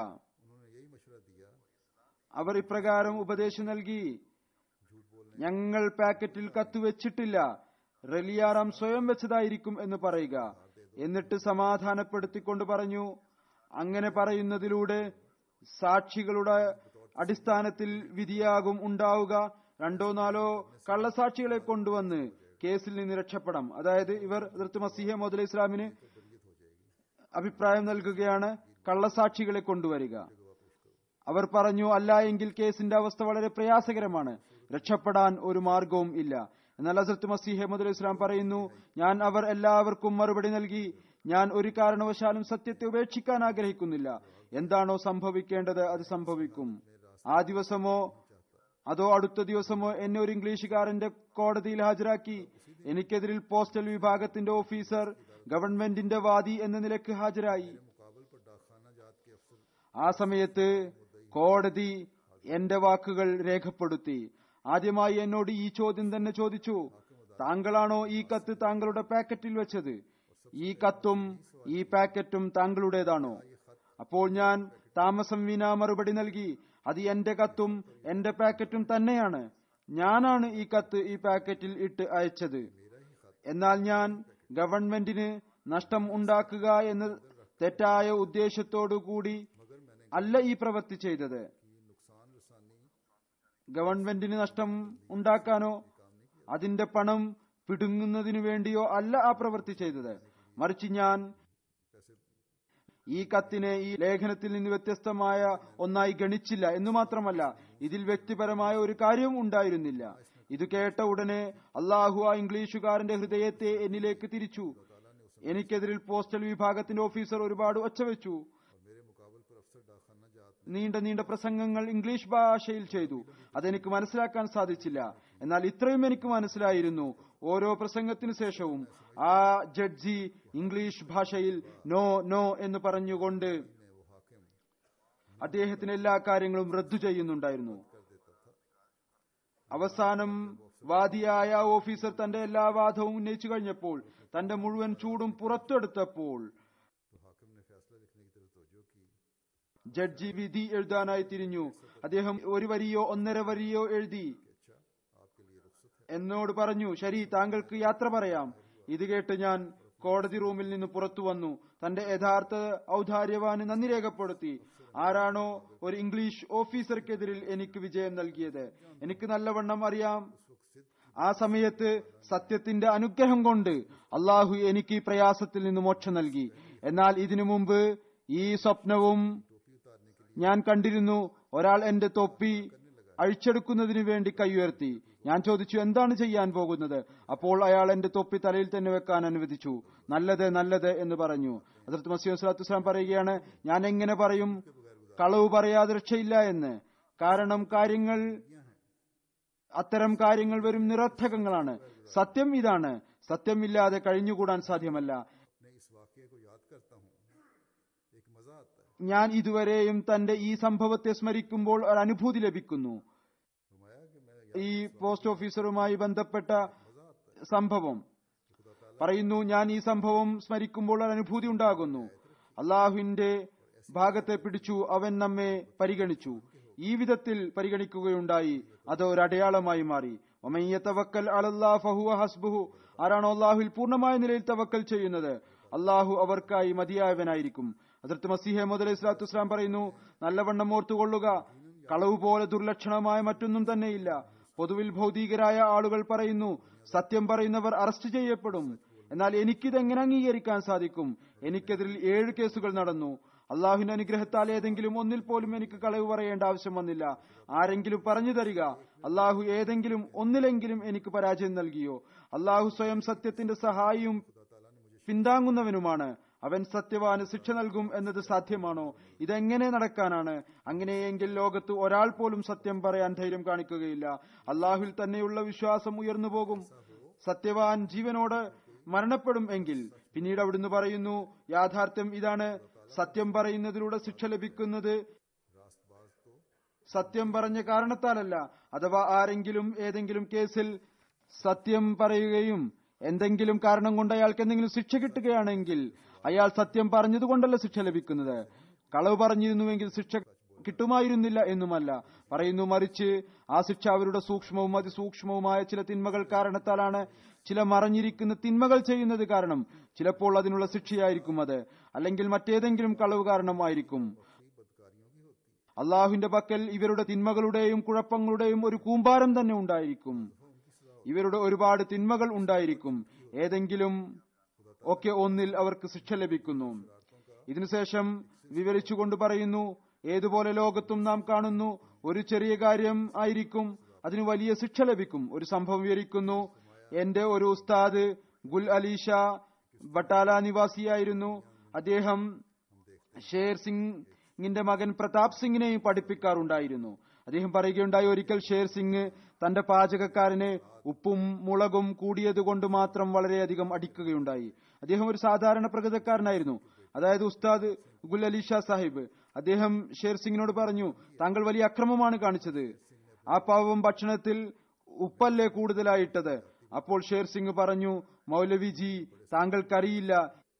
അവർ ഇപ്രകാരം ഉപദേശം നൽകി ഞങ്ങൾ പാക്കറ്റിൽ കത്തുവെച്ചിട്ടില്ല റലിയാറാം സ്വയം വെച്ചതായിരിക്കും എന്ന് പറയുക എന്നിട്ട് സമാധാനപ്പെടുത്തിക്കൊണ്ട് പറഞ്ഞു അങ്ങനെ പറയുന്നതിലൂടെ സാക്ഷികളുടെ അടിസ്ഥാനത്തിൽ വിധിയാകും ഉണ്ടാവുക രണ്ടോ നാലോ കള്ളസാക്ഷികളെ കൊണ്ടുവന്ന് കേസിൽ നിന്ന് രക്ഷപ്പെടാം അതായത് ഇവർ അതിർത്ത് മസീഹ മോദല ഇസ്ലാമിന് അഭിപ്രായം നൽകുകയാണ് കള്ളസാക്ഷികളെ കൊണ്ടുവരിക അവർ പറഞ്ഞു അല്ല എങ്കിൽ കേസിന്റെ അവസ്ഥ വളരെ പ്രയാസകരമാണ് രക്ഷപ്പെടാൻ ഒരു മാർഗവും ഇല്ല എന്നാൽ ഹസരത്ത് മസീഹ് മുദൽ ഇസ്ലാം പറയുന്നു ഞാൻ അവർ എല്ലാവർക്കും മറുപടി നൽകി ഞാൻ ഒരു കാരണവശാലും സത്യത്തെ ഉപേക്ഷിക്കാൻ ആഗ്രഹിക്കുന്നില്ല എന്താണോ സംഭവിക്കേണ്ടത് അത് സംഭവിക്കും ആ ദിവസമോ അതോ അടുത്ത ദിവസമോ എന്നെ ഒരു ഇംഗ്ലീഷുകാരന്റെ കോടതിയിൽ ഹാജരാക്കി എനിക്കെതിരിൽ പോസ്റ്റൽ വിഭാഗത്തിന്റെ ഓഫീസർ ഗവൺമെന്റിന്റെ വാദി എന്ന നിലക്ക് ഹാജരായി ആ സമയത്ത് കോടതി എന്റെ വാക്കുകൾ രേഖപ്പെടുത്തി ആദ്യമായി എന്നോട് ഈ ചോദ്യം തന്നെ ചോദിച്ചു താങ്കളാണോ ഈ കത്ത് താങ്കളുടെ പാക്കറ്റിൽ വെച്ചത് ഈ കത്തും ഈ പാക്കറ്റും താങ്കളുടേതാണോ അപ്പോൾ ഞാൻ താമസം വിന മറുപടി നൽകി അത് എന്റെ കത്തും എന്റെ പാക്കറ്റും തന്നെയാണ് ഞാനാണ് ഈ കത്ത് ഈ പാക്കറ്റിൽ ഇട്ട് അയച്ചത് എന്നാൽ ഞാൻ ഗവൺമെന്റിന് നഷ്ടം ഉണ്ടാക്കുക എന്ന തെറ്റായ ഉദ്ദേശത്തോടു കൂടി അല്ല ഈ പ്രവൃത്തി ചെയ്തത് ഗവൺമെന്റിന് നഷ്ടം ഉണ്ടാക്കാനോ അതിന്റെ പണം പിടുങ്ങുന്നതിനു വേണ്ടിയോ അല്ല ആ പ്രവൃത്തി ചെയ്തത് മറിച്ച് ഞാൻ ഈ കത്തിനെ ഈ ലേഖനത്തിൽ നിന്ന് വ്യത്യസ്തമായ ഒന്നായി ഗണിച്ചില്ല എന്നു മാത്രമല്ല ഇതിൽ വ്യക്തിപരമായ ഒരു കാര്യവും ഉണ്ടായിരുന്നില്ല ഇത് കേട്ട ഉടനെ അള്ളാഹു ആ ഇംഗ്ലീഷുകാരന്റെ ഹൃദയത്തെ എന്നിലേക്ക് തിരിച്ചു എനിക്കെതിരിൽ പോസ്റ്റൽ വിഭാഗത്തിന്റെ ഓഫീസർ ഒരുപാട് ഒച്ചവെച്ചു मेरे मुकाबल पर अफसर डाखाना जात നീണ്ട നീണ്ട പ്രസംഗങ്ങൾ ഇംഗ്ലീഷ് ഭാഷയിൽ ചെയ്തു അതെനിക്ക് മനസ്സിലാക്കാൻ സാധിച്ചില്ല എന്നാൽ ഇത്രയും എനിക്ക് മനസ്സിലായിരുന്നു ഓരോ പ്രസംഗത്തിനു ശേഷവും ആ ജഡ്ജി ഇംഗ്ലീഷ് ഭാഷയിൽ നോ നോ എന്ന് പറഞ്ഞുകൊണ്ട് അദ്ദേഹത്തിന് എല്ലാ കാര്യങ്ങളും റദ്ദു ചെയ്യുന്നുണ്ടായിരുന്നു അവസാനം വാദിയായ ആ ഓഫീസർ തന്റെ എല്ലാ വാദവും ഉന്നയിച്ചു കഴിഞ്ഞപ്പോൾ തന്റെ മുഴുവൻ ചൂടും പുറത്തെടുത്തപ്പോൾ तो हाकिम ने फैसला लिखने की तरफ तवज्जो की ജഡ്ജി വിധി എഴുതാനായി തിരിഞ്ഞു അദ്ദേഹം ഒരു വരിയോ ഒന്നര വരിയോ എഴുതി अच्छा आपके लिए रुख्सत है എന്നോട് പറഞ്ഞു ശരി താങ്കൾക്ക് യാത്ര പറയാം ഇത് കേട്ട് ഞാൻ കോടതി റൂമിൽ നിന്ന് പുറത്തു വന്നു തന്റെ യഥാർത്ഥ ഔദാര്യവാന് നന്ദി രേഖപ്പെടുത്തി ആരാണോ ഒരു ഇംഗ്ലീഷ് ഓഫീസർക്കെതിരിൽ എനിക്ക് വിജയം നൽകിയത് എനിക്ക് നല്ലവണ്ണം അറിയാം ആ സമയത്ത് സത്യത്തിന്റെ അനുഗ്രഹം കൊണ്ട് അള്ളാഹു എനിക്ക് ഈ പ്രയാസത്തിൽ നിന്ന് മോക്ഷം നൽകി എന്നാൽ ഇതിനു മുമ്പ് ഈ സ്വപ്നവും ഞാൻ കണ്ടിരുന്നു ഒരാൾ എന്റെ തൊപ്പി അഴിച്ചെടുക്കുന്നതിന് വേണ്ടി കൈയുയർത്തി ഞാൻ ചോദിച്ചു എന്താണ് ചെയ്യാൻ പോകുന്നത് അപ്പോൾ അയാൾ എന്റെ തൊപ്പി തലയിൽ തന്നെ വെക്കാൻ അനുവദിച്ചു നല്ലത് നല്ലത് എന്ന് പറഞ്ഞു അതിർത്ത് മസീം സ്വലാത്തു വസ്സലാം പറയുകയാണ് ഞാൻ എങ്ങനെ പറയും കളവ് പറയാതെ രക്ഷയില്ല എന്ന് കാരണം കാര്യങ്ങൾ അത്തരം കാര്യങ്ങൾ വെറും നിരർത്ഥകങ്ങളാണ് സത്യം ഇതാണ് സത്യമില്ലാതെ കഴിഞ്ഞുകൂടാൻ സാധ്യമല്ല मैं इस वाक्य को याद करता हूँ एक मजा आता है ഞാൻ ഇതുവരെയും തന്റെ ഈ സംഭവത്തെ സ്മരിക്കുമ്പോൾ ഒരു അനുഭൂതി ലഭിക്കുന്നു फरमाया कि मैं ഈ പോസ്റ്റ് ഓഫീസറുമായി ബന്ധപ്പെട്ട സംഭവം പറയുന്നു ഞാൻ ഈ സംഭവം സ്മരിക്കുമ്പോൾ ഒരു അനുഭൂതി ഉണ്ടാകുന്നു അള്ളാഹുവിന്റെ ഭാഗത്തെ പിടിച്ചു അവൻ നമ്മെ പരിഗണിച്ചു ഈ വിധത്തിൽ പരിഗണിക്കുകയുണ്ടായി അത് ഒരു അടയാളമായി മാറി ഒമയ്യ തവക്കൽ അലല്ലാ ഫഹുവ ഹസ്ബുഹു ആരാണോ അള്ളാഹുവിൽ പൂർണ്ണമായ നിലയിൽ തവക്കൽ ചെയ്യുന്നത് അള്ളാഹു അവർക്കായി മതിയായവനായിരിക്കും അതിർത്ത് മസീഹെ മുതലേ ഇസ്ലാത്തു ഇസ്ലാം പറയുന്നു നല്ലവണ്ണം ഓർത്തുകൊള്ളുക കളവ് പോലെ ദുർലക്ഷണമായ മറ്റൊന്നും തന്നെയില്ല പൊതുവിൽ ഭൗതികരായ ആളുകൾ പറയുന്നു സത്യം പറയുന്നവർ അറസ്റ്റ് ചെയ്യപ്പെടും എന്നാൽ എനിക്കിതെങ്ങനെ അംഗീകരിക്കാൻ സാധിക്കും എനിക്കെതിരിൽ ഏഴ് കേസുകൾ നടന്നു അള്ളാഹുവിന്റെ അനുഗ്രഹത്താൽ ഏതെങ്കിലും ഒന്നിൽ പോലും എനിക്ക് കളവ് പറയേണ്ട ആവശ്യം വന്നില്ല ആരെങ്കിലും പറഞ്ഞു തരിക അള്ളാഹു ഏതെങ്കിലും ഒന്നിലെങ്കിലും എനിക്ക് പരാജയം നൽകിയോ അള്ളാഹു സ്വയം സത്യത്തിന്റെ സഹായിയും പിന്താങ്ങുന്നവനുമാണ് അവൻ സത്യവാന് ശിക്ഷ നൽകും എന്നത് സാധ്യമാണോ ഇതെങ്ങനെ നടക്കാനാണ് അങ്ങനെയെങ്കിൽ ലോകത്ത് ഒരാൾ പോലും സത്യം പറയാൻ ധൈര്യം കാണിക്കുകയില്ല അള്ളാഹുവിൽ തന്നെയുള്ള വിശ്വാസം ഉയർന്നു പോകും സത്യവാൻ ജീവനോട് മരണപ്പെടും എങ്കിൽ പിന്നീട് അവിടുന്ന് പറയുന്നു യാഥാർത്ഥ്യം ഇതാണ് സത്യം പറയുന്നതിലൂടെ ശിക്ഷ ലഭിക്കുന്നത് സത്യം പറഞ്ഞ കാരണത്താലല്ല അഥവാ ആരെങ്കിലും ഏതെങ്കിലും കേസിൽ സത്യം പറയുകയും എന്തെങ്കിലും കാരണം കൊണ്ട് അയാൾക്ക് എന്തെങ്കിലും ശിക്ഷ കിട്ടുകയാണെങ്കിൽ അയാൾ സത്യം പറഞ്ഞതുകൊണ്ടല്ല ശിക്ഷ ലഭിക്കുന്നത് കളവ് പറഞ്ഞിരുന്നുവെങ്കിൽ ശിക്ഷ കിട്ടുമായിരുന്നില്ല എന്നുമല്ല പറയുന്നു മറിച്ച് ആ ശിക്ഷ അവരുടെ സൂക്ഷ്മവും അതിസൂക്ഷ്മവുമായ ചില തിന്മകൾ കാരണത്താലാണ് ചില മറഞ്ഞിരിക്കുന്ന തിന്മകൾ ചെയ്യുന്നത് കാരണം ചിലപ്പോൾ അതിനുള്ള ശിക്ഷയായിരിക്കും അത് അല്ലെങ്കിൽ മറ്റേതെങ്കിലും കളവ് കാരണമായിരിക്കും അള്ളാഹുവിന്റെ പക്കൽ ഇവരുടെ തിന്മകളുടെയും കുഴപ്പങ്ങളുടെയും ഒരു കൂമ്പാരം തന്നെ ഉണ്ടായിരിക്കും ഇവരുടെ ഒരുപാട് തിന്മകൾ ഉണ്ടായിരിക്കും ഏതെങ്കിലും ഒക്കെ ഒന്നിൽ അവർക്ക് ശിക്ഷ ലഭിക്കുന്നു ഇതിനുശേഷം വിവരിച്ചുകൊണ്ട് പറയുന്നു ഏതുപോലെ ലോകത്തും നാം കാണുന്നു ഒരു ചെറിയ കാര്യം ആയിരിക്കും അതിന് വലിയ ശിക്ഷ ലഭിക്കും ഒരു സംഭവം വിവരിക്കുന്നു എന്റെ ഒരു ഉസ്താദ് ഗുൽ അലീഷ ബട്ടാല നിവാസിയായിരുന്നു അദ്ദേഹം ഷേർ സിംഗിന്റെ മകൻ പ്രതാപ് സിംഗിനെയും പഠിപ്പിക്കാറുണ്ടായിരുന്നു അദ്ദേഹം പറയുകയുണ്ടായി ഒരിക്കൽ ഷേർ സിംഗ് തന്റെ പാചകക്കാരനെ ഉപ്പും മുളകും കൂടിയത് കൊണ്ട് മാത്രം വളരെയധികം അടിക്കുകയുണ്ടായി അദ്ദേഹം ഒരു സാധാരണ പ്രകൃതക്കാരനായിരുന്നു അതായത് ഉസ്താദ് ഗുൽ അലി ഷാ സാഹിബ് അദ്ദേഹം ഷേർ സിംഗിനോട് പറഞ്ഞു താങ്കൾ വലിയ അക്രമമാണ് കാണിച്ചത് ആ പാവം ഭക്ഷണത്തിൽ ഉപ്പല്ലേ കൂടുതലായിട്ടത് അപ്പോൾ ഷേർ സിംഗ് പറഞ്ഞു മൗലവിജി താങ്കൾക്കറിയില്ല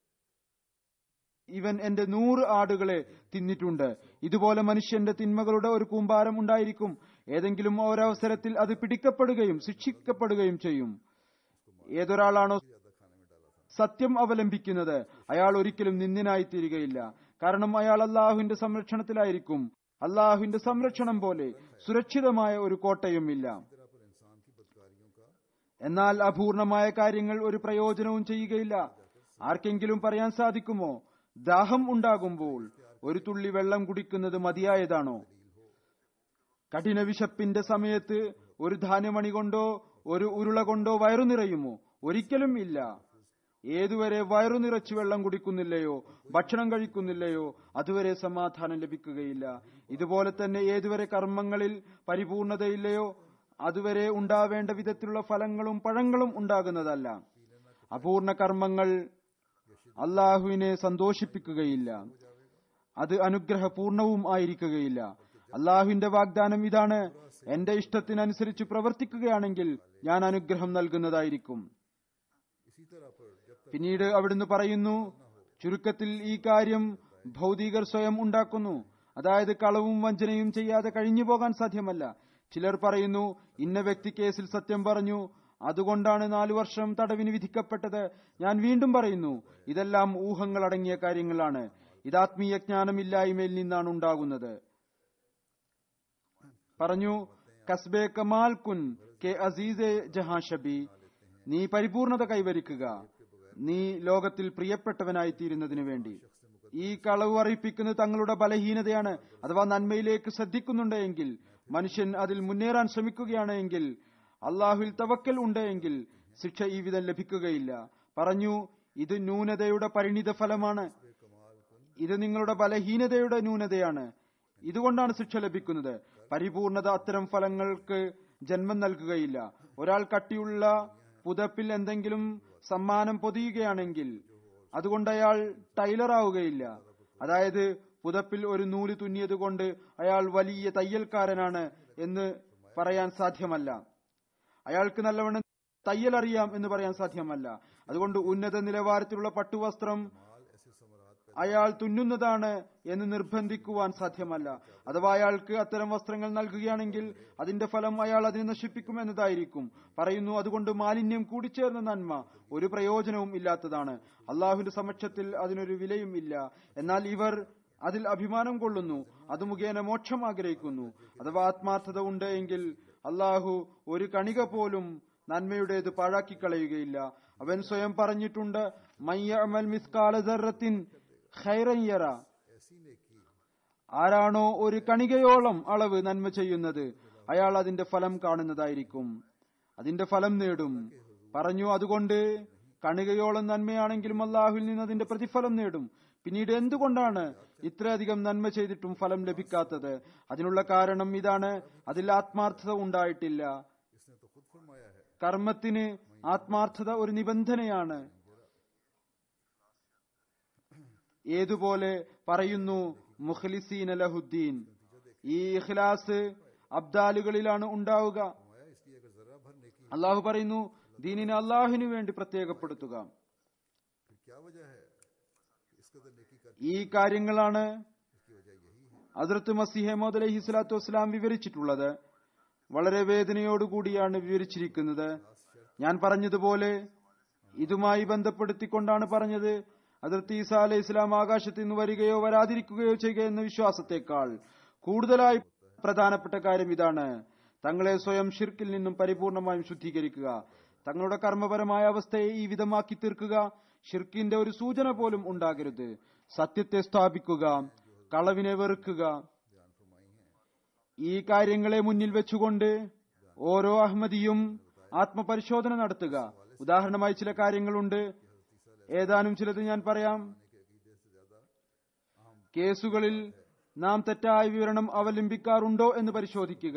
ഇവൻ എന്റെ നൂറ് ആടുകളെ തിന്നിട്ടുണ്ട് ഇതുപോലെ മനുഷ്യന്റെ തിന്മകളുടെ ഒരു കൂമ്പാരം ഉണ്ടായിരിക്കും ഏതെങ്കിലും ഒരവസരത്തിൽ അത് പിടിക്കപ്പെടുകയും ശിക്ഷിക്കപ്പെടുകയും ചെയ്യും ഏതൊരാളാണോ സത്യം അവലംബിക്കുന്നത് അയാൾ ഒരിക്കലും നിന്ദിനായി തീരുകയില്ല കാരണം അയാൾ അള്ളാഹുവിന്റെ സംരക്ഷണത്തിലായിരിക്കും അള്ളാഹുവിന്റെ സംരക്ഷണം പോലെ സുരക്ഷിതമായ ഒരു കോട്ടയുമില്ല എന്നാൽ അപൂർണമായ കാര്യങ്ങൾ ഒരു പ്രയോജനവും ചെയ്യുകയില്ല ആർക്കെങ്കിലും പറയാൻ സാധിക്കുമോ ദാഹം ഉണ്ടാകുമ്പോൾ ഒരു തുള്ളി വെള്ളം കുടിക്കുന്നത് മതിയായതാണോ കഠിന വിശപ്പിന്റെ സമയത്ത് ഒരു ധാന്യമണി കൊണ്ടോ ഒരു ഉരുള കൊണ്ടോ വയറു നിറയുമോ ഒരിക്കലും ഇല്ല ഏതുവരെ വയറു നിറച്ച് വെള്ളം കുടിക്കുന്നില്ലയോ ഭക്ഷണം കഴിക്കുന്നില്ലയോ അതുവരെ സമാധാനം ലഭിക്കുകയില്ല ഇതുപോലെ തന്നെ ഏതുവരെ കർമ്മങ്ങളിൽ പരിപൂർണതയില്ലയോ അതുവരെ ഉണ്ടാവേണ്ട വിധത്തിലുള്ള ഫലങ്ങളും പഴങ്ങളും ഉണ്ടാകുന്നതല്ല അപൂർണ കർമ്മങ്ങൾ അള്ളാഹുവിനെ സന്തോഷിപ്പിക്കുകയില്ല അത് അനുഗ്രഹപൂർണവും ആയിരിക്കുകയില്ല അള്ളാഹുവിന്റെ വാഗ്ദാനം ഇതാണ് എന്റെ ഇഷ്ടത്തിനനുസരിച്ച് പ്രവർത്തിക്കുകയാണെങ്കിൽ ഞാൻ അനുഗ്രഹം നൽകുന്നതായിരിക്കും इसी तरह पर जब तक പിന്നീട് അവിടുന്ന് പറയുന്നു ചുരുക്കത്തിൽ ഈ കാര്യം ഭൗതികർ സ്വയം ഉണ്ടാക്കുന്നു അതായത് കളവും വഞ്ചനയും ചെയ്യാതെ കഴിഞ്ഞു പോകാൻ സാധ്യമല്ല ചിലർ പറയുന്നു ഇന്ന വ്യക്തി കേസിൽ സത്യം പറഞ്ഞു അതുകൊണ്ടാണ് നാലു വർഷം തടവിന് വിധിക്കപ്പെട്ടത് ഞാൻ വീണ്ടും പറയുന്നു ഇതെല്ലാം ഊഹങ്ങൾ അടങ്ങിയ കാര്യങ്ങളാണ് ഇത് ആത്മീയ ജ്ഞാനമില്ലായ്മയിൽ നിന്നാണ് ഉണ്ടാകുന്നത് പറഞ്ഞു കസ്ബെ കമാൽ കുൻ കെ അസീസെ ജഹാ ഷബി നീ പരിപൂർണത കൈവരിക്കുക നീ ലോകത്തിൽ പ്രിയപ്പെട്ടവനായി തീരുന്നതിനു വേണ്ടി ഈ കളവ് അറിയിപ്പിക്കുന്നത് തങ്ങളുടെ ബലഹീനതയാണ് അഥവാ നന്മയിലേക്ക് ശ്രദ്ധിക്കുന്നുണ്ട് എങ്കിൽ മനുഷ്യൻ അതിൽ മുന്നേറാൻ ശ്രമിക്കുകയാണ് എങ്കിൽ അള്ളാഹുൽ തവക്കൽ ഉണ്ട് എങ്കിൽ ശിക്ഷ ഈ വിധം ലഭിക്കുകയില്ല പറഞ്ഞു ഇത് ന്യൂനതയുടെ പരിണിത ഫലമാണ് ഇത് നിങ്ങളുടെ ബലഹീനതയുടെ ന്യൂനതയാണ് ഇതുകൊണ്ടാണ് ശിക്ഷ ലഭിക്കുന്നത് പരിപൂർണത അത്തരം ഫലങ്ങൾക്ക് ജന്മം നൽകുകയില്ല ഒരാൾ കട്ടിയുള്ള പുതപ്പിൽ എന്തെങ്കിലും സമ്മാനം പൊതിയുകയാണെങ്കിൽ അതുകൊണ്ട് അയാൾ ടൈലറാവുകയില്ല അതായത് പുതപ്പിൽ ഒരു നൂല് തുന്നിയത് കൊണ്ട് അയാൾ വലിയ തയ്യൽക്കാരനാണ് എന്ന് പറയാൻ സാധ്യമല്ല അയാൾക്ക് നല്ലവണ്ണം തയ്യൽ അറിയാം എന്ന് പറയാൻ സാധ്യമല്ല അതുകൊണ്ട് ഉന്നത നിലവാരത്തിലുള്ള പട്ടുവസ്ത്രം അയാൾ തുന്നുന്നതാണ് എന്ന് നിർബന്ധിക്കുവാൻ സാധ്യമല്ല അഥവാ അയാൾക്ക് അത്തരം വസ്ത്രങ്ങൾ നൽകുകയാണെങ്കിൽ അതിന്റെ ഫലം അയാൾ അതിനെ നശിപ്പിക്കും എന്നതായിരിക്കും പറയുന്നു അതുകൊണ്ട് മാലിന്യം കൂടിച്ചേർന്ന നന്മ ഒരു പ്രയോജനവും ഇല്ലാത്തതാണ് അള്ളാഹുവിന്റെ സമക്ഷത്തിൽ അതിനൊരു വിലയും ഇല്ല എന്നാൽ ഇവർ അതിൽ അഭിമാനം കൊള്ളുന്നു അത് മുഖേന മോക്ഷം ആഗ്രഹിക്കുന്നു അഥവാ ആത്മാർത്ഥത ഉണ്ട് എങ്കിൽ അള്ളാഹു ഒരു കണിക പോലും നന്മയുടേത് പാഴാക്കി കളയുകയില്ല അവൻ സ്വയം പറഞ്ഞിട്ടുണ്ട് മയ്യ അമൽ മിസ്കാല ദർറത്തിൻ ഖൈറയ്യറ ആരാണോ ഒരു കണികയോളം അളവ് നന്മ ചെയ്യുന്നത് അയാൾ അതിന്റെ ഫലം കാണുന്നതായിരിക്കും അതിന്റെ ഫലം നേടും പറഞ്ഞു അതുകൊണ്ട് കണികയോളം നന്മയാണെങ്കിലും അള്ളാഹുവിൽ നിന്ന് അതിന്റെ പ്രതിഫലം നേടും പിന്നീട് എന്തുകൊണ്ടാണ് ഇത്രയധികം നന്മ ചെയ്തിട്ടും ഫലം ലഭിക്കാത്തത് അതിനുള്ള കാരണം ഇതാണ് അതിൽ ആത്മാർത്ഥത ഉണ്ടായിട്ടില്ല इसने तो खुद फरमाया है കർമ്മത്തിന് ആത്മാർത്ഥത ഒരു നിബന്ധനയാണ് ഏതുപോലെ പറയുന്നു മുഖ്ലിസീൻ ലഹുദ്ദീൻ ഈ ഇഖ്ലാസ് അബ്ദാലുകളിലാണ് ഉണ്ടാവുക फरमाया इसलिए अगर जरा भर नेकी അള്ളാഹു പറയുന്നു ദീനിനെ അള്ളാഹുവിനു വേണ്ടി പ്രത്യേകപ്പെടുത്തുക फिर क्या वजह है कि इस कदर नेकी कर ഈ കാര്യങ്ങളാണ് इसकी वजह यही है അതിർത്ത് മസിഹമോദ് അലഹി സ്വലാത്തു വസ്സലാം വിവരിച്ചിട്ടുള്ളത് വളരെ വേദനയോടുകൂടിയാണ് വിവരിച്ചിരിക്കുന്നത് ഞാൻ പറഞ്ഞതുപോലെ ഇതുമായി ബന്ധപ്പെടുത്തിക്കൊണ്ടാണ് പറഞ്ഞത് അതിർത്ത് ഈസ അലൈഹി ഇസ്ലാം ആകാശത്ത് നിന്ന് വരികയോ വരാതിരിക്കുകയോ ചെയ്യുക എന്ന വിശ്വാസത്തെക്കാൾ കൂടുതലായി പ്രധാനപ്പെട്ട കാര്യം ഇതാണ് തങ്ങളെ സ്വയം ഷിർക്കിൽ നിന്നും പരിപൂർണമായും ശുദ്ധീകരിക്കുക തങ്ങളുടെ കർമ്മപരമായ അവസ്ഥയെ ഈ വിധമാക്കി തീർക്കുക ഷിർക്കിന്റെ ഒരു സൂചന പോലും ഉണ്ടാകരുത് സത്യത്തെ സ്ഥാപിക്കുക കളവിനെ വെറുക്കുക ഈ കാര്യങ്ങളെ മുന്നിൽ വെച്ചുകൊണ്ട് ഓരോ അഹമ്മദിയും ആത്മപരിശോധന നടത്തുക ഉദാഹരണമായി ചില കാര്യങ്ങളുണ്ട് ഏതാനും ചിലത് ഞാൻ പറയാം കേസുകളിൽ നാം തെറ്റായ വിവരണം അവലംബിക്കാറുണ്ടോ എന്ന് പരിശോധിക്കുക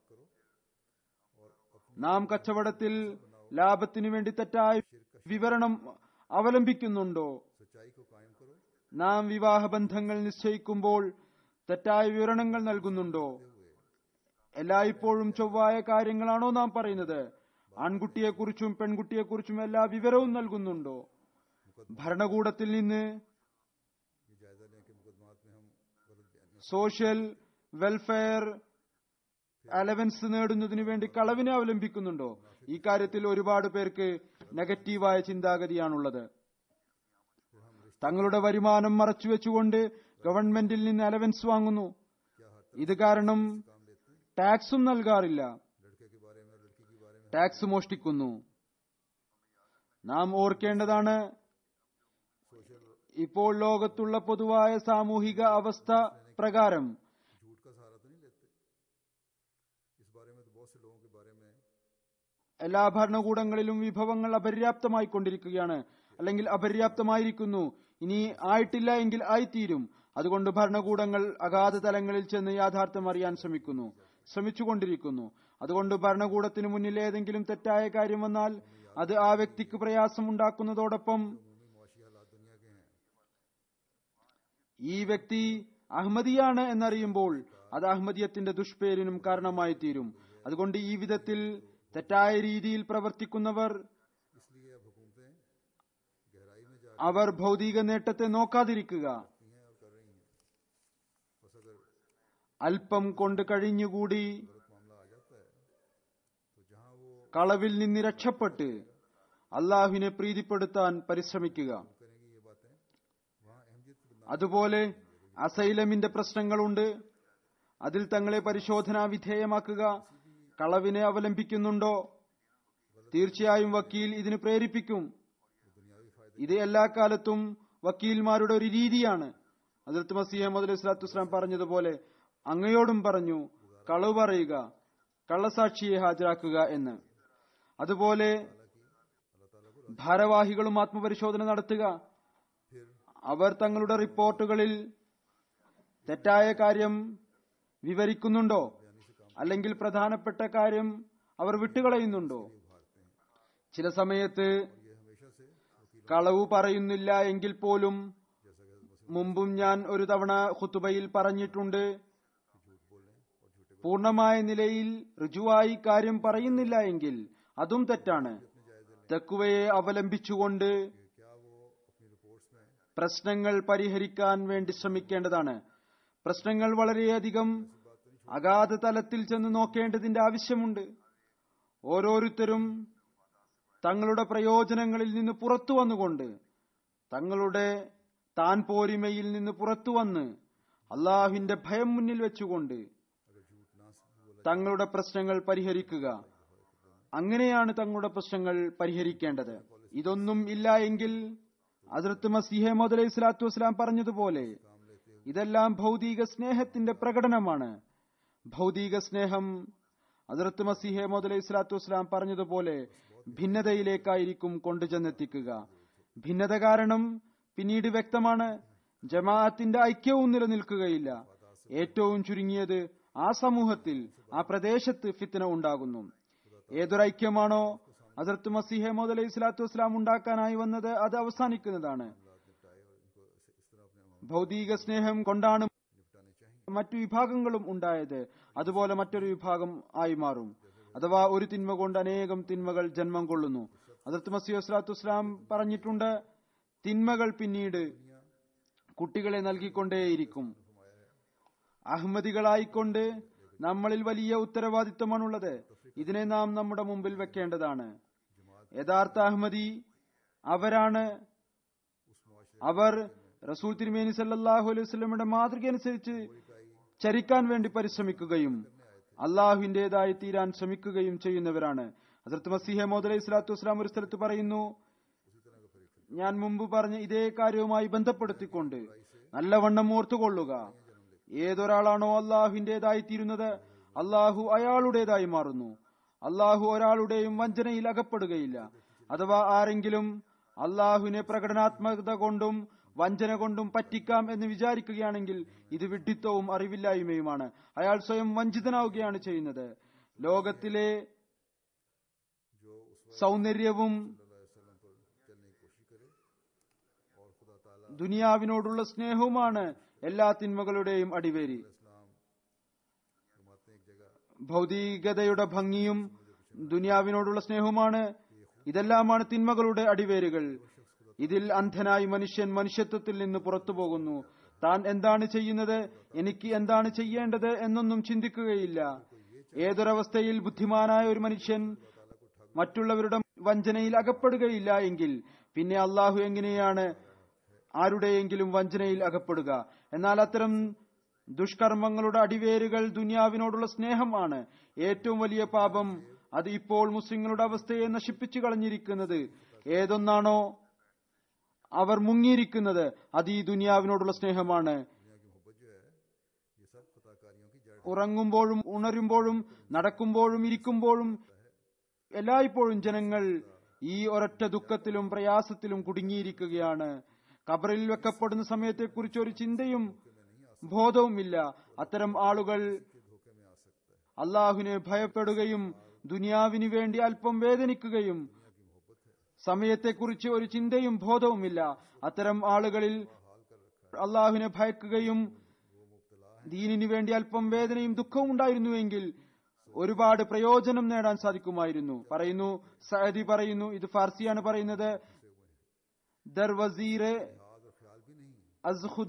നാം കച്ചവടത്തിൽ ലാഭത്തിനു വേണ്ടി തെറ്റായ വിവരണം അവലംബിക്കുന്നുണ്ടോ सच्चाई को कायम करो നാം വിവാഹബന്ധങ്ങൾ നിശ്ചയിക്കുമ്പോൾ തെറ്റായ വിവരണങ്ങൾ നൽകുന്നുണ്ടോ എല്ലായ്പ്പോഴും ചൊവ്വായ കാര്യങ്ങളാണോ നാം പറയുന്നത് ആൺകുട്ടിയെക്കുറിച്ചും പെൺകുട്ടിയെക്കുറിച്ചും എല്ലാ വിവരവും നൽകുന്നുണ്ടോ ഭരണകൂടത്തിൽ നിന്ന് ये जायजा लें कि मुकदमात में हम गलत बयानी സോഷ്യൽ വെൽഫെയർ അലവൻസ് നേടുന്നതിനു വേണ്ടി കളവിനെ അവലംബിക്കുന്നുണ്ടോ ഈ കാര്യത്തിൽ ഒരുപാട് പേർക്ക് നെഗറ്റീവായ ചിന്താഗതിയാണുള്ളത് തങ്ങളുടെ വരുമാനം മറച്ചുവെച്ചുകൊണ്ട് ഗവൺമെന്റിൽ നിന്ന് അലവൻസ് വാങ്ങുന്നു ഇത് കാരണം ടാക്സും നൽകാറില്ല लड़के के बारे में और लड़की के बारे में ടാക്സ് മോഷ്ടിക്കുന്നു നാം ഓർക്കേണ്ടതാണ് ഇപ്പോൾ ലോകത്തുള്ള പൊതുവായ സാമൂഹിക അവസ്ഥ പ്രകാരം झूठ का सहारा तो नहीं लेते इस बारे में तो बहुत से लोगों के बारे में എല്ലാ ഭരണകൂടങ്ങളിലും വിഭവങ്ങൾ അപര്യാപ്തമായി കൊണ്ടിരിക്കുകയാണ് അല്ലെങ്കിൽ അപര്യാപ്തമായിരിക്കുന്നു ഇനി ആയിട്ടില്ല എങ്കിൽ ആയിത്തീരും അതുകൊണ്ട് ഭരണകൂടങ്ങൾ അഗാധ തലങ്ങളിൽ ചെന്ന് യാഥാർത്ഥ്യം അറിയാൻ ശ്രമിക്കുന്നു ശ്രമിച്ചുകൊണ്ടിരിക്കുന്നു അതുകൊണ്ട് ഭരണകൂടത്തിന് മുന്നിൽ ഏതെങ്കിലും തെറ്റായ കാര്യം വന്നാൽ അത് ആ വ്യക്തിക്ക് പ്രയാസം ഉണ്ടാക്കുന്നതോടൊപ്പം उमूमी मुआशी हालात दुनिया के हैं ഈ വ്യക്തി അഹമ്മദിയാണ് എന്നറിയുമ്പോൾ അത് അഹമ്മദിയത്തിന്റെ ദുഷ്പേരിനും കാരണമായി തീരും അതുകൊണ്ട് ഈ വിധത്തിൽ തെറ്റായ രീതിയിൽ പ്രവർത്തിക്കുന്നവർ इसलिए अब हुकूमतें गहराई में जा അവർ ഭൗതിക നേട്ടത്തെ നോക്കാതിരിക്കുക सकती हैं और कर रही हैं बस अगर അല്പം കൊണ്ട് കഴിഞ്ഞുകൂടി गलत मामला आ जाता है तो जहां वो കളവിൽ നിന്ന് രക്ഷപ്പെട്ട് അള്ളാഹുവിനെ പ്രീതിപ്പെടുത്താൻ പരിശ്രമിക്കുക करेंगे ये बातें वहां अहमियत की बदनाम അതുപോലെ അസൈലമിന്റെ പ്രശ്നങ്ങളുണ്ട് അതിൽ തങ്ങളെ പരിശോധനാ വിധേയമാക്കുക കളവിനെ അവലംബിക്കുന്നുണ്ടോ തീർച്ചയായും വക്കീൽ ഇതിന് പ്രേരിപ്പിക്കും दुनियावी फायदे ഇത് എല്ലാ കാലത്തും വക്കീൽമാരുടെ ഒരു രീതിയാണ് അതിർത്ത് മസീഹ മുതൽ ഇസ്ലാത്തു വസ്ലാം പറഞ്ഞതുപോലെ അങ്ങയോടും പറഞ്ഞു കളവ് പറയുക കള്ളസാക്ഷിയെ ഹാജരാക്കുക എന്ന് അതുപോലെ ഭാരവാഹികളും ആത്മപരിശോധന നടത്തുക അവർ തങ്ങളുടെ റിപ്പോർട്ടുകളിൽ തെറ്റായ കാര്യം വിവരിക്കുന്നുണ്ടോ അല്ലെങ്കിൽ പ്രധാനപ്പെട്ട കാര്യം അവർ വിട്ടുകളയുന്നുണ്ടോ ചില സമയത്ത് ये हमेशा से वकील കളവ് പറയുന്നില്ല എങ്കിൽ പോലും മുമ്പും ഞാൻ ഒരു തവണ ഖുത്തുബയിൽ പറഞ്ഞിട്ടുണ്ട് പൂർണമായ നിലയിൽ ഋജുവായി കാര്യം പറയുന്നില്ല എങ്കിൽ അതും തെറ്റാണ് തെക്കുവയെ അവലംബിച്ചുകൊണ്ട് क्या वो अपनी रिपोर्ट्स में പ്രശ്നങ്ങൾ പരിഹരിക്കാൻ വേണ്ടി ശ്രമിക്കേണ്ടതാണ് പ്രശ്നങ്ങൾ വളരെയധികം അഗാധ തലത്തിൽ ചെന്ന് നോക്കേണ്ടതിന്റെ ആവശ്യമുണ്ട് ഓരോരുത്തരും തങ്ങളുടെ പ്രയോജനങ്ങളിൽ നിന്ന് പുറത്തു വന്നുകൊണ്ട് തങ്ങളുടെ താൻ പോരിമയിൽ നിന്ന് പുറത്തു വന്ന് അള്ളാഹുവിന്റെ ഭയം മുന്നിൽ വെച്ചുകൊണ്ട് തങ്ങളുടെ പ്രശ്നങ്ങൾ പരിഹരിക്കുക അങ്ങനെയാണ് തങ്ങളുടെ പ്രശ്നങ്ങൾ പരിഹരിക്കേണ്ടത് ഇതൊന്നും ഇല്ല എങ്കിൽ അതിർത്ത് മസീഹെ മുതലൈഹി സ്വലാത്തു വസ്സലാം പറഞ്ഞതുപോലെ ഇതെല്ലാം ഭൗതിക സ്നേഹത്തിന്റെ പ്രകടനമാണ് ഭൗതിക സ്നേഹം അതിർത്ത് മസീഹെ മുതലൈഹി സ്വലാത്തു വസ്സലാം പറഞ്ഞതുപോലെ ഭിന്നതയിലേക്കായിരിക്കും കൊണ്ടുചെന്നെത്തിക്കുക ഭിന്നത കാരണം പിന്നീട് വ്യക്തമാണ് ജമാഅത്തിന്റെ ഐക്യവും നിലനിൽക്കുകയില്ല ഏറ്റവും ചുരുങ്ങിയത് ആ സമൂഹത്തിൽ ആ പ്രദേശത്ത് ഫിത്തന ഉണ്ടാകുന്നു ഏതൊരു ഐക്യമാണോ അതിർത്ത് മസീഹെ മോദ് അലൈഹി സ്വലാത്തു വസ്സലാം ഉണ്ടാക്കാനായി വന്നത് അത് അവസാനിക്കുന്നതാണ് ഭൗതിക സ്നേഹം കൊണ്ടാണ് മറ്റു വിഭാഗങ്ങളും ഉണ്ടായത് അതുപോലെ മറ്റൊരു വിഭാഗം ആയി മാറും അഥവാ ഒരു തിന്മ കൊണ്ട് അനേകം തിന്മകൾ ജന്മം കൊള്ളുന്നു അതിർത്ത് മസീഹ് വസ്ലാത്തു വസ്സലാം പറഞ്ഞിട്ടുണ്ട് തിന്മകൾ പിന്നീട് കുട്ടികളെ നൽകിക്കൊണ്ടേയിരിക്കും അഹമ്മദികളായിക്കൊണ്ട് നമ്മളിൽ വലിയ ഉത്തരവാദിത്വമാണുള്ളത് ഇതിനെ നാം നമ്മുടെ മുമ്പിൽ വെക്കേണ്ടതാണ് യഥാർത്ഥ അഹമ്മദി അവരാണ് അവർ റസൂൽ തിരുമേനി സല്ലാഹു അലൈഹി വസ്ലമിയുടെ മാതൃക അനുസരിച്ച് ചരിക്കാൻ വേണ്ടി പരിശ്രമിക്കുകയും അള്ളാഹുവിന്റേതായി തീരാൻ ശ്രമിക്കുകയും ചെയ്യുന്നവരാണ് ഹസരത്ത് മസീഹ മോദ് അലൈഹി സ്വലാത്തു വസ്സലാം ഒരു സ്ഥലത്ത് പറയുന്നു ഞാൻ മുമ്പ് പറഞ്ഞ ഇതേ കാര്യവുമായി ബന്ധപ്പെടുത്തിക്കൊണ്ട് നല്ലവണ്ണം ഓർത്തുകൊള്ളുക ഏതൊരാളാണോ അള്ളാഹുവിന്റേതായി തീരുന്നത് അള്ളാഹു അയാളുടേതായി മാറുന്നു അള്ളാഹു ഒരാളുടെയും വഞ്ചനയിൽ അകപ്പെടുകയില്ല അഥവാ ആരെങ്കിലും അള്ളാഹുവിനെ പ്രകടനാത്മകത കൊണ്ടും വഞ്ചന കൊണ്ടും പറ്റിക്കാം എന്ന് വിചാരിക്കുകയാണെങ്കിൽ ഇത് വിഡ്ഢിത്വവും അറിവില്ലായ്മയുമാണ് അയാൾ സ്വയം വഞ്ചിതനാവുകയാണ് ചെയ്യുന്നത് ലോകത്തിലെ സൗന്ദര്യവും ദുനിയാവിനോടുള്ള സ്നേഹവുമാണ് എല്ലാ തിന്മകളുടെയും അടിവേരി ഭൗതികതയുടെ ഭംഗിയും ദുനിയാവിനോടുള്ള സ്നേഹവുമാണ് ഇതെല്ലാമാണ് തിന്മകളുടെ അടിവേരുകൾ ഇതിൽ അന്ധനായി മനുഷ്യൻ മനുഷ്യത്വത്തിൽ നിന്ന് പുറത്തു പോകുന്നു താൻ എന്താണ് ചെയ്യുന്നത് എനിക്ക് എന്താണ് ചെയ്യേണ്ടത് എന്നൊന്നും ചിന്തിക്കുകയില്ല ഏതൊരവസ്ഥയിൽ ബുദ്ധിമാനായ ഒരു മനുഷ്യൻ മറ്റുള്ളവരുടെ വഞ്ചനയിൽ അകപ്പെടുകയില്ല എങ്കിൽ പിന്നെ അള്ളാഹു എങ്ങനെയാണ് ആരുടെയെങ്കിലും വഞ്ചനയിൽ അകപ്പെടുക എന്നാൽ അത്തരം ദുഷ്കർമ്മങ്ങളുടെ അടിവേരുകൾ ദുനിയാവിനോടുള്ള സ്നേഹമാണ് ഏറ്റവും വലിയ പാപം അത് ഇപ്പോൾ മുസ്ലിങ്ങളുടെ അവസ്ഥയെ നശിപ്പിച്ചു കളഞ്ഞിരിക്കുന്നത് ഏതൊന്നാണോ അവർ മുങ്ങിയിരിക്കുന്നത് അത് ഈ ദുനിയാവിനോടുള്ള സ്നേഹമാണ് दुनिया की मोहब्बत जो है ये सब खताकारियों की जड़ ഉറങ്ങുമ്പോഴും ഉണരുമ്പോഴും നടക്കുമ്പോഴും ഇരിക്കുമ്പോഴും എല്ലായ്പ്പോഴും ജനങ്ങൾ ഈ ഒരൊറ്റ ദുഃഖത്തിലും പ്രയാസത്തിലും കുടുങ്ങിയിരിക്കുകയാണ് കബറിൽ വെക്കപ്പെടുന്ന സമയത്തെക്കുറിച്ച് ഒരു ചിന്തയും ബോധവുമില്ല അത്തരം ആളുകൾ धोखे में आ सकता है അള്ളാഹുവിനെ ഭയപ്പെടുകയും ദുനിയാവിന് വേണ്ടി അല്പം വേദനിക്കുകയും സമയത്തെക്കുറിച്ച് ഒരു ചിന്തയും ബോധവുമില്ല അത്തരം ആളുകളിൽ അള്ളാഹുവിനെ ഭയക്കുകയും ദീനിന് വേണ്ടി അല്പം വേദനയും ദുഃഖവും ഉണ്ടായിരുന്നുവെങ്കിൽ ഒരുപാട് പ്രയോജനം നേടാൻ സാധിക്കുമായിരുന്നു പറയുന്നു സഅദി പറയുന്നു ഇത് ഫാർസിയാണ് പറയുന്നത് ദർവസീറെ आज और ख्याल भी नहीं അസ്ഹുദ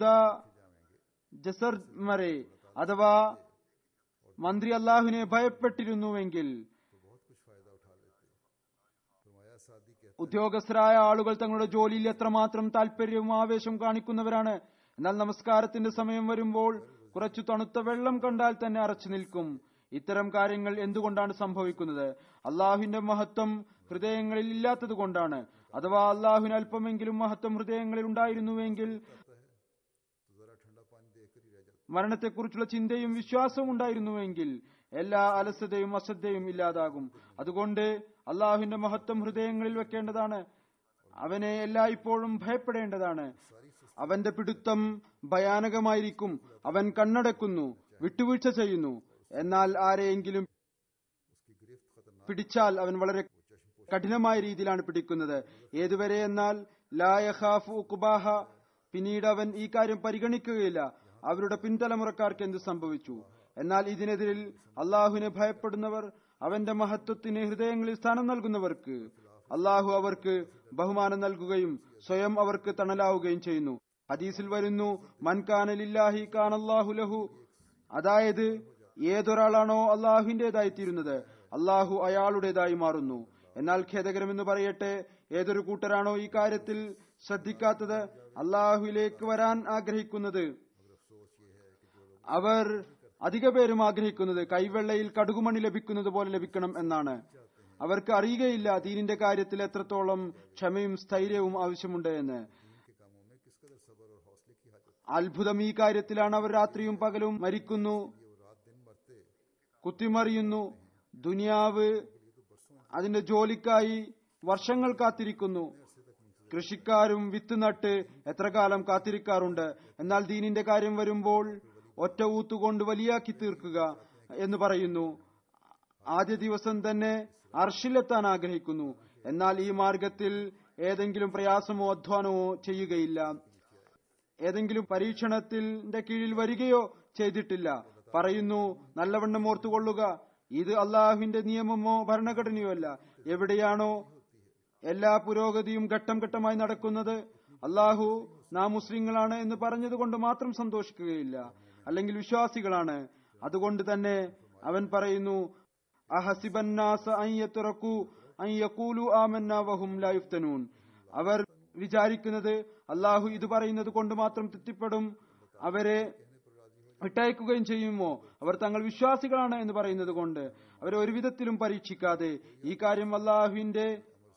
ജസർ മറെ അഥവാ മന്ത്രി അള്ളാഹുവിനെ ഭയപ്പെട്ടിരുന്നുവെങ്കിൽ तो बहुत कुछ फायदा उठा लेते फरमाया सादी कहते ഉദ്യോഗസ്ഥരായ ആളുകൾ തങ്ങളുടെ ജോലിയിൽ എത്രമാത്രം താല്പര്യവും ആവേശം കാണിക്കുന്നവരാണ് എന്നാൽ നമസ്കാരത്തിന്റെ സമയം വരുമ്പോൾ കുറച്ചു തണുത്ത വെള്ളം കണ്ടാൽ തന്നെ അറച്ചു നിൽക്കും ഇത്തരം കാര്യങ്ങൾ എന്തുകൊണ്ടാണ് സംഭവിക്കുന്നത് അള്ളാഹുവിന്റെ മഹത്വം ഹൃദയങ്ങളിൽ ഇല്ലാത്തത് കൊണ്ടാണ് അഥവാ അള്ളാഹുവിന് അല്പമെങ്കിലും മഹത്വം ഹൃദയങ്ങളിൽ ഉണ്ടായിരുന്നുവെങ്കിൽ तो जरा ठंडा पानी देकर ही रह जाते മരണത്തെക്കുറിച്ചുള്ള ചിന്തയും വിശ്വാസവും ഉണ്ടായിരുന്നുവെങ്കിൽ എല്ലാ അലസതയും അശ്രദ്ധയും ഇല്ലാതാകും അതുകൊണ്ട് അള്ളാഹുവിന്റെ മഹത്വം ഹൃദയങ്ങളിൽ വെക്കേണ്ടതാണ് അവനെ എല്ലായ്പ്പോഴും ഭയപ്പെടേണ്ടതാണ് അവന്റെ പിടുത്തം ഭയാനകമായിരിക്കും അവൻ കണ്ണടക്കുന്നു വിട്ടുവീഴ്ച ചെയ്യുന്നു എന്നാൽ ആരെയെങ്കിലും उसकी गिरफ्त खतरनाक പിടിച്ചാൽ അവൻ വളരെ കഠിനമായ രീതിയിലാണ് പിടിക്കുന്നത് ഏതുവരെ എന്നാൽ ലായഹാഫു ഉക്ബാഹ പിന്നീട് അവൻ ഈ കാര്യം പരിഗണിക്കുകയില്ല അവരുടെ പിൻതലമുറക്കാർക്ക് എന്ത് സംഭവിച്ചു എന്നാൽ ഇതിനെതിരിൽ അള്ളാഹുവിനെ ഭയപ്പെടുന്നവർ അവന്റെ മഹത്വത്തിന് ഹൃദയങ്ങളിൽ സ്ഥാനം നൽകുന്നവർക്ക് അള്ളാഹു അവർക്ക് ബഹുമാനം നൽകുകയും സ്വയം അവർക്ക് തണലാവുകയും ചെയ്യുന്നു ഹദീസിൽ വരുന്നു മൻകാനലില്ലാഹി കാനല്ലാഹു ലഹു അതായത് ഏതൊരാളാണോ അള്ളാഹുവിന്റേതായി തീരുന്നത് അള്ളാഹു അയാളുടേതായി മാറുന്നു എന്നാൽ ഖേദകരമെന്ന് പറയട്ടെ ഏതൊരു കൂട്ടരാണോ ഈ കാര്യത്തിൽ ശ്രദ്ധിക്കാത്തത് അള്ളാഹുവിലേക്ക് വരാൻ ആഗ്രഹിക്കുന്നത് അവർ അധിക പേരും ആഗ്രഹിക്കുന്നത് കൈവെള്ളയിൽ കടുകുമണി ലഭിക്കുന്നത് പോലെ ലഭിക്കണം എന്നാണ് അവർക്ക് അറിയുകയില്ല ദീനിന്റെ കാര്യത്തിൽ എത്രത്തോളം ക്ഷമയും സ്ഥൈര്യവും ആവശ്യമുണ്ട് എന്ന് के कामों में किस कदर सब्र और हौसले की हाजत അത്ഭുതം ഈ കാര്യത്തിലാണ് അവർ രാത്രിയും പകലും മരിക്കുന്നു ये वो रात दिन मरते കുത്തിമറിയുന്നു ദുനിയാവ് അതിന്റെ ജോലിക്കായി വർഷങ്ങൾ കാത്തിരിക്കുന്നു കൃഷിക്കാരും വിത്ത് നട്ട് എത്ര കാലം കാത്തിരിക്കാറുണ്ട് എന്നാൽ ദീനിന്റെ കാര്യം വരുമ്പോൾ ഒറ്റ ഊത്തുകൊണ്ട് വലിയാക്കി തീർക്കുക എന്ന് പറയുന്നു ആദ്യ ദിവസം തന്നെ അർഷിലെത്താൻ ആഗ്രഹിക്കുന്നു എന്നാൽ ഈ മാർഗത്തിൽ ഏതെങ്കിലും പ്രയാസമോ അധ്വാനമോ ചെയ്യുകയില്ല ഏതെങ്കിലും പരീക്ഷണത്തിന്റെ കീഴിൽ വരികയോ ചെയ്തിട്ടില്ല പറയുന്നു നല്ലവണ്ണം ഓർത്തുകൊള്ളുക ഇത് അള്ളാഹുവിന്റെ നിയമമോ ഭരണഘടനയോ അല്ല എവിടെയാണോ എല്ലാ പുരോഗതിയും ഘട്ടം ഘട്ടമായി നടക്കുന്നത് അള്ളാഹു നാം മുസ്ലിങ്ങളാണ് എന്ന് പറഞ്ഞതുകൊണ്ട് മാത്രം സന്തോഷിക്കുകയില്ല അല്ലെങ്കിൽ വിശ്വാസികളാണ് അതുകൊണ്ട് തന്നെ അവൻ പറയുന്നു അഹസിബന്നാസ അൻ യത്റകൂ അൻ യഖൂലു ആമന്നാ വഹും ലാ യുഫ്തനൂൻ അവർ വിചാരിക്കുന്നത് അള്ളാഹു ഇത് പറയുന്നത് കൊണ്ട് മാത്രം തൃപ്തിപ്പെടും അവരെ വിട്ടയക്കുകയും ചെയ്യുമോ അവർ തങ്ങൾ വിശ്വാസികളാണ് എന്ന് പറയുന്നത് കൊണ്ട് അവരെ ഒരു വിധത്തിലും പരീക്ഷിക്കാതെ ഈ കാര്യം അള്ളാഹുവിന്റെ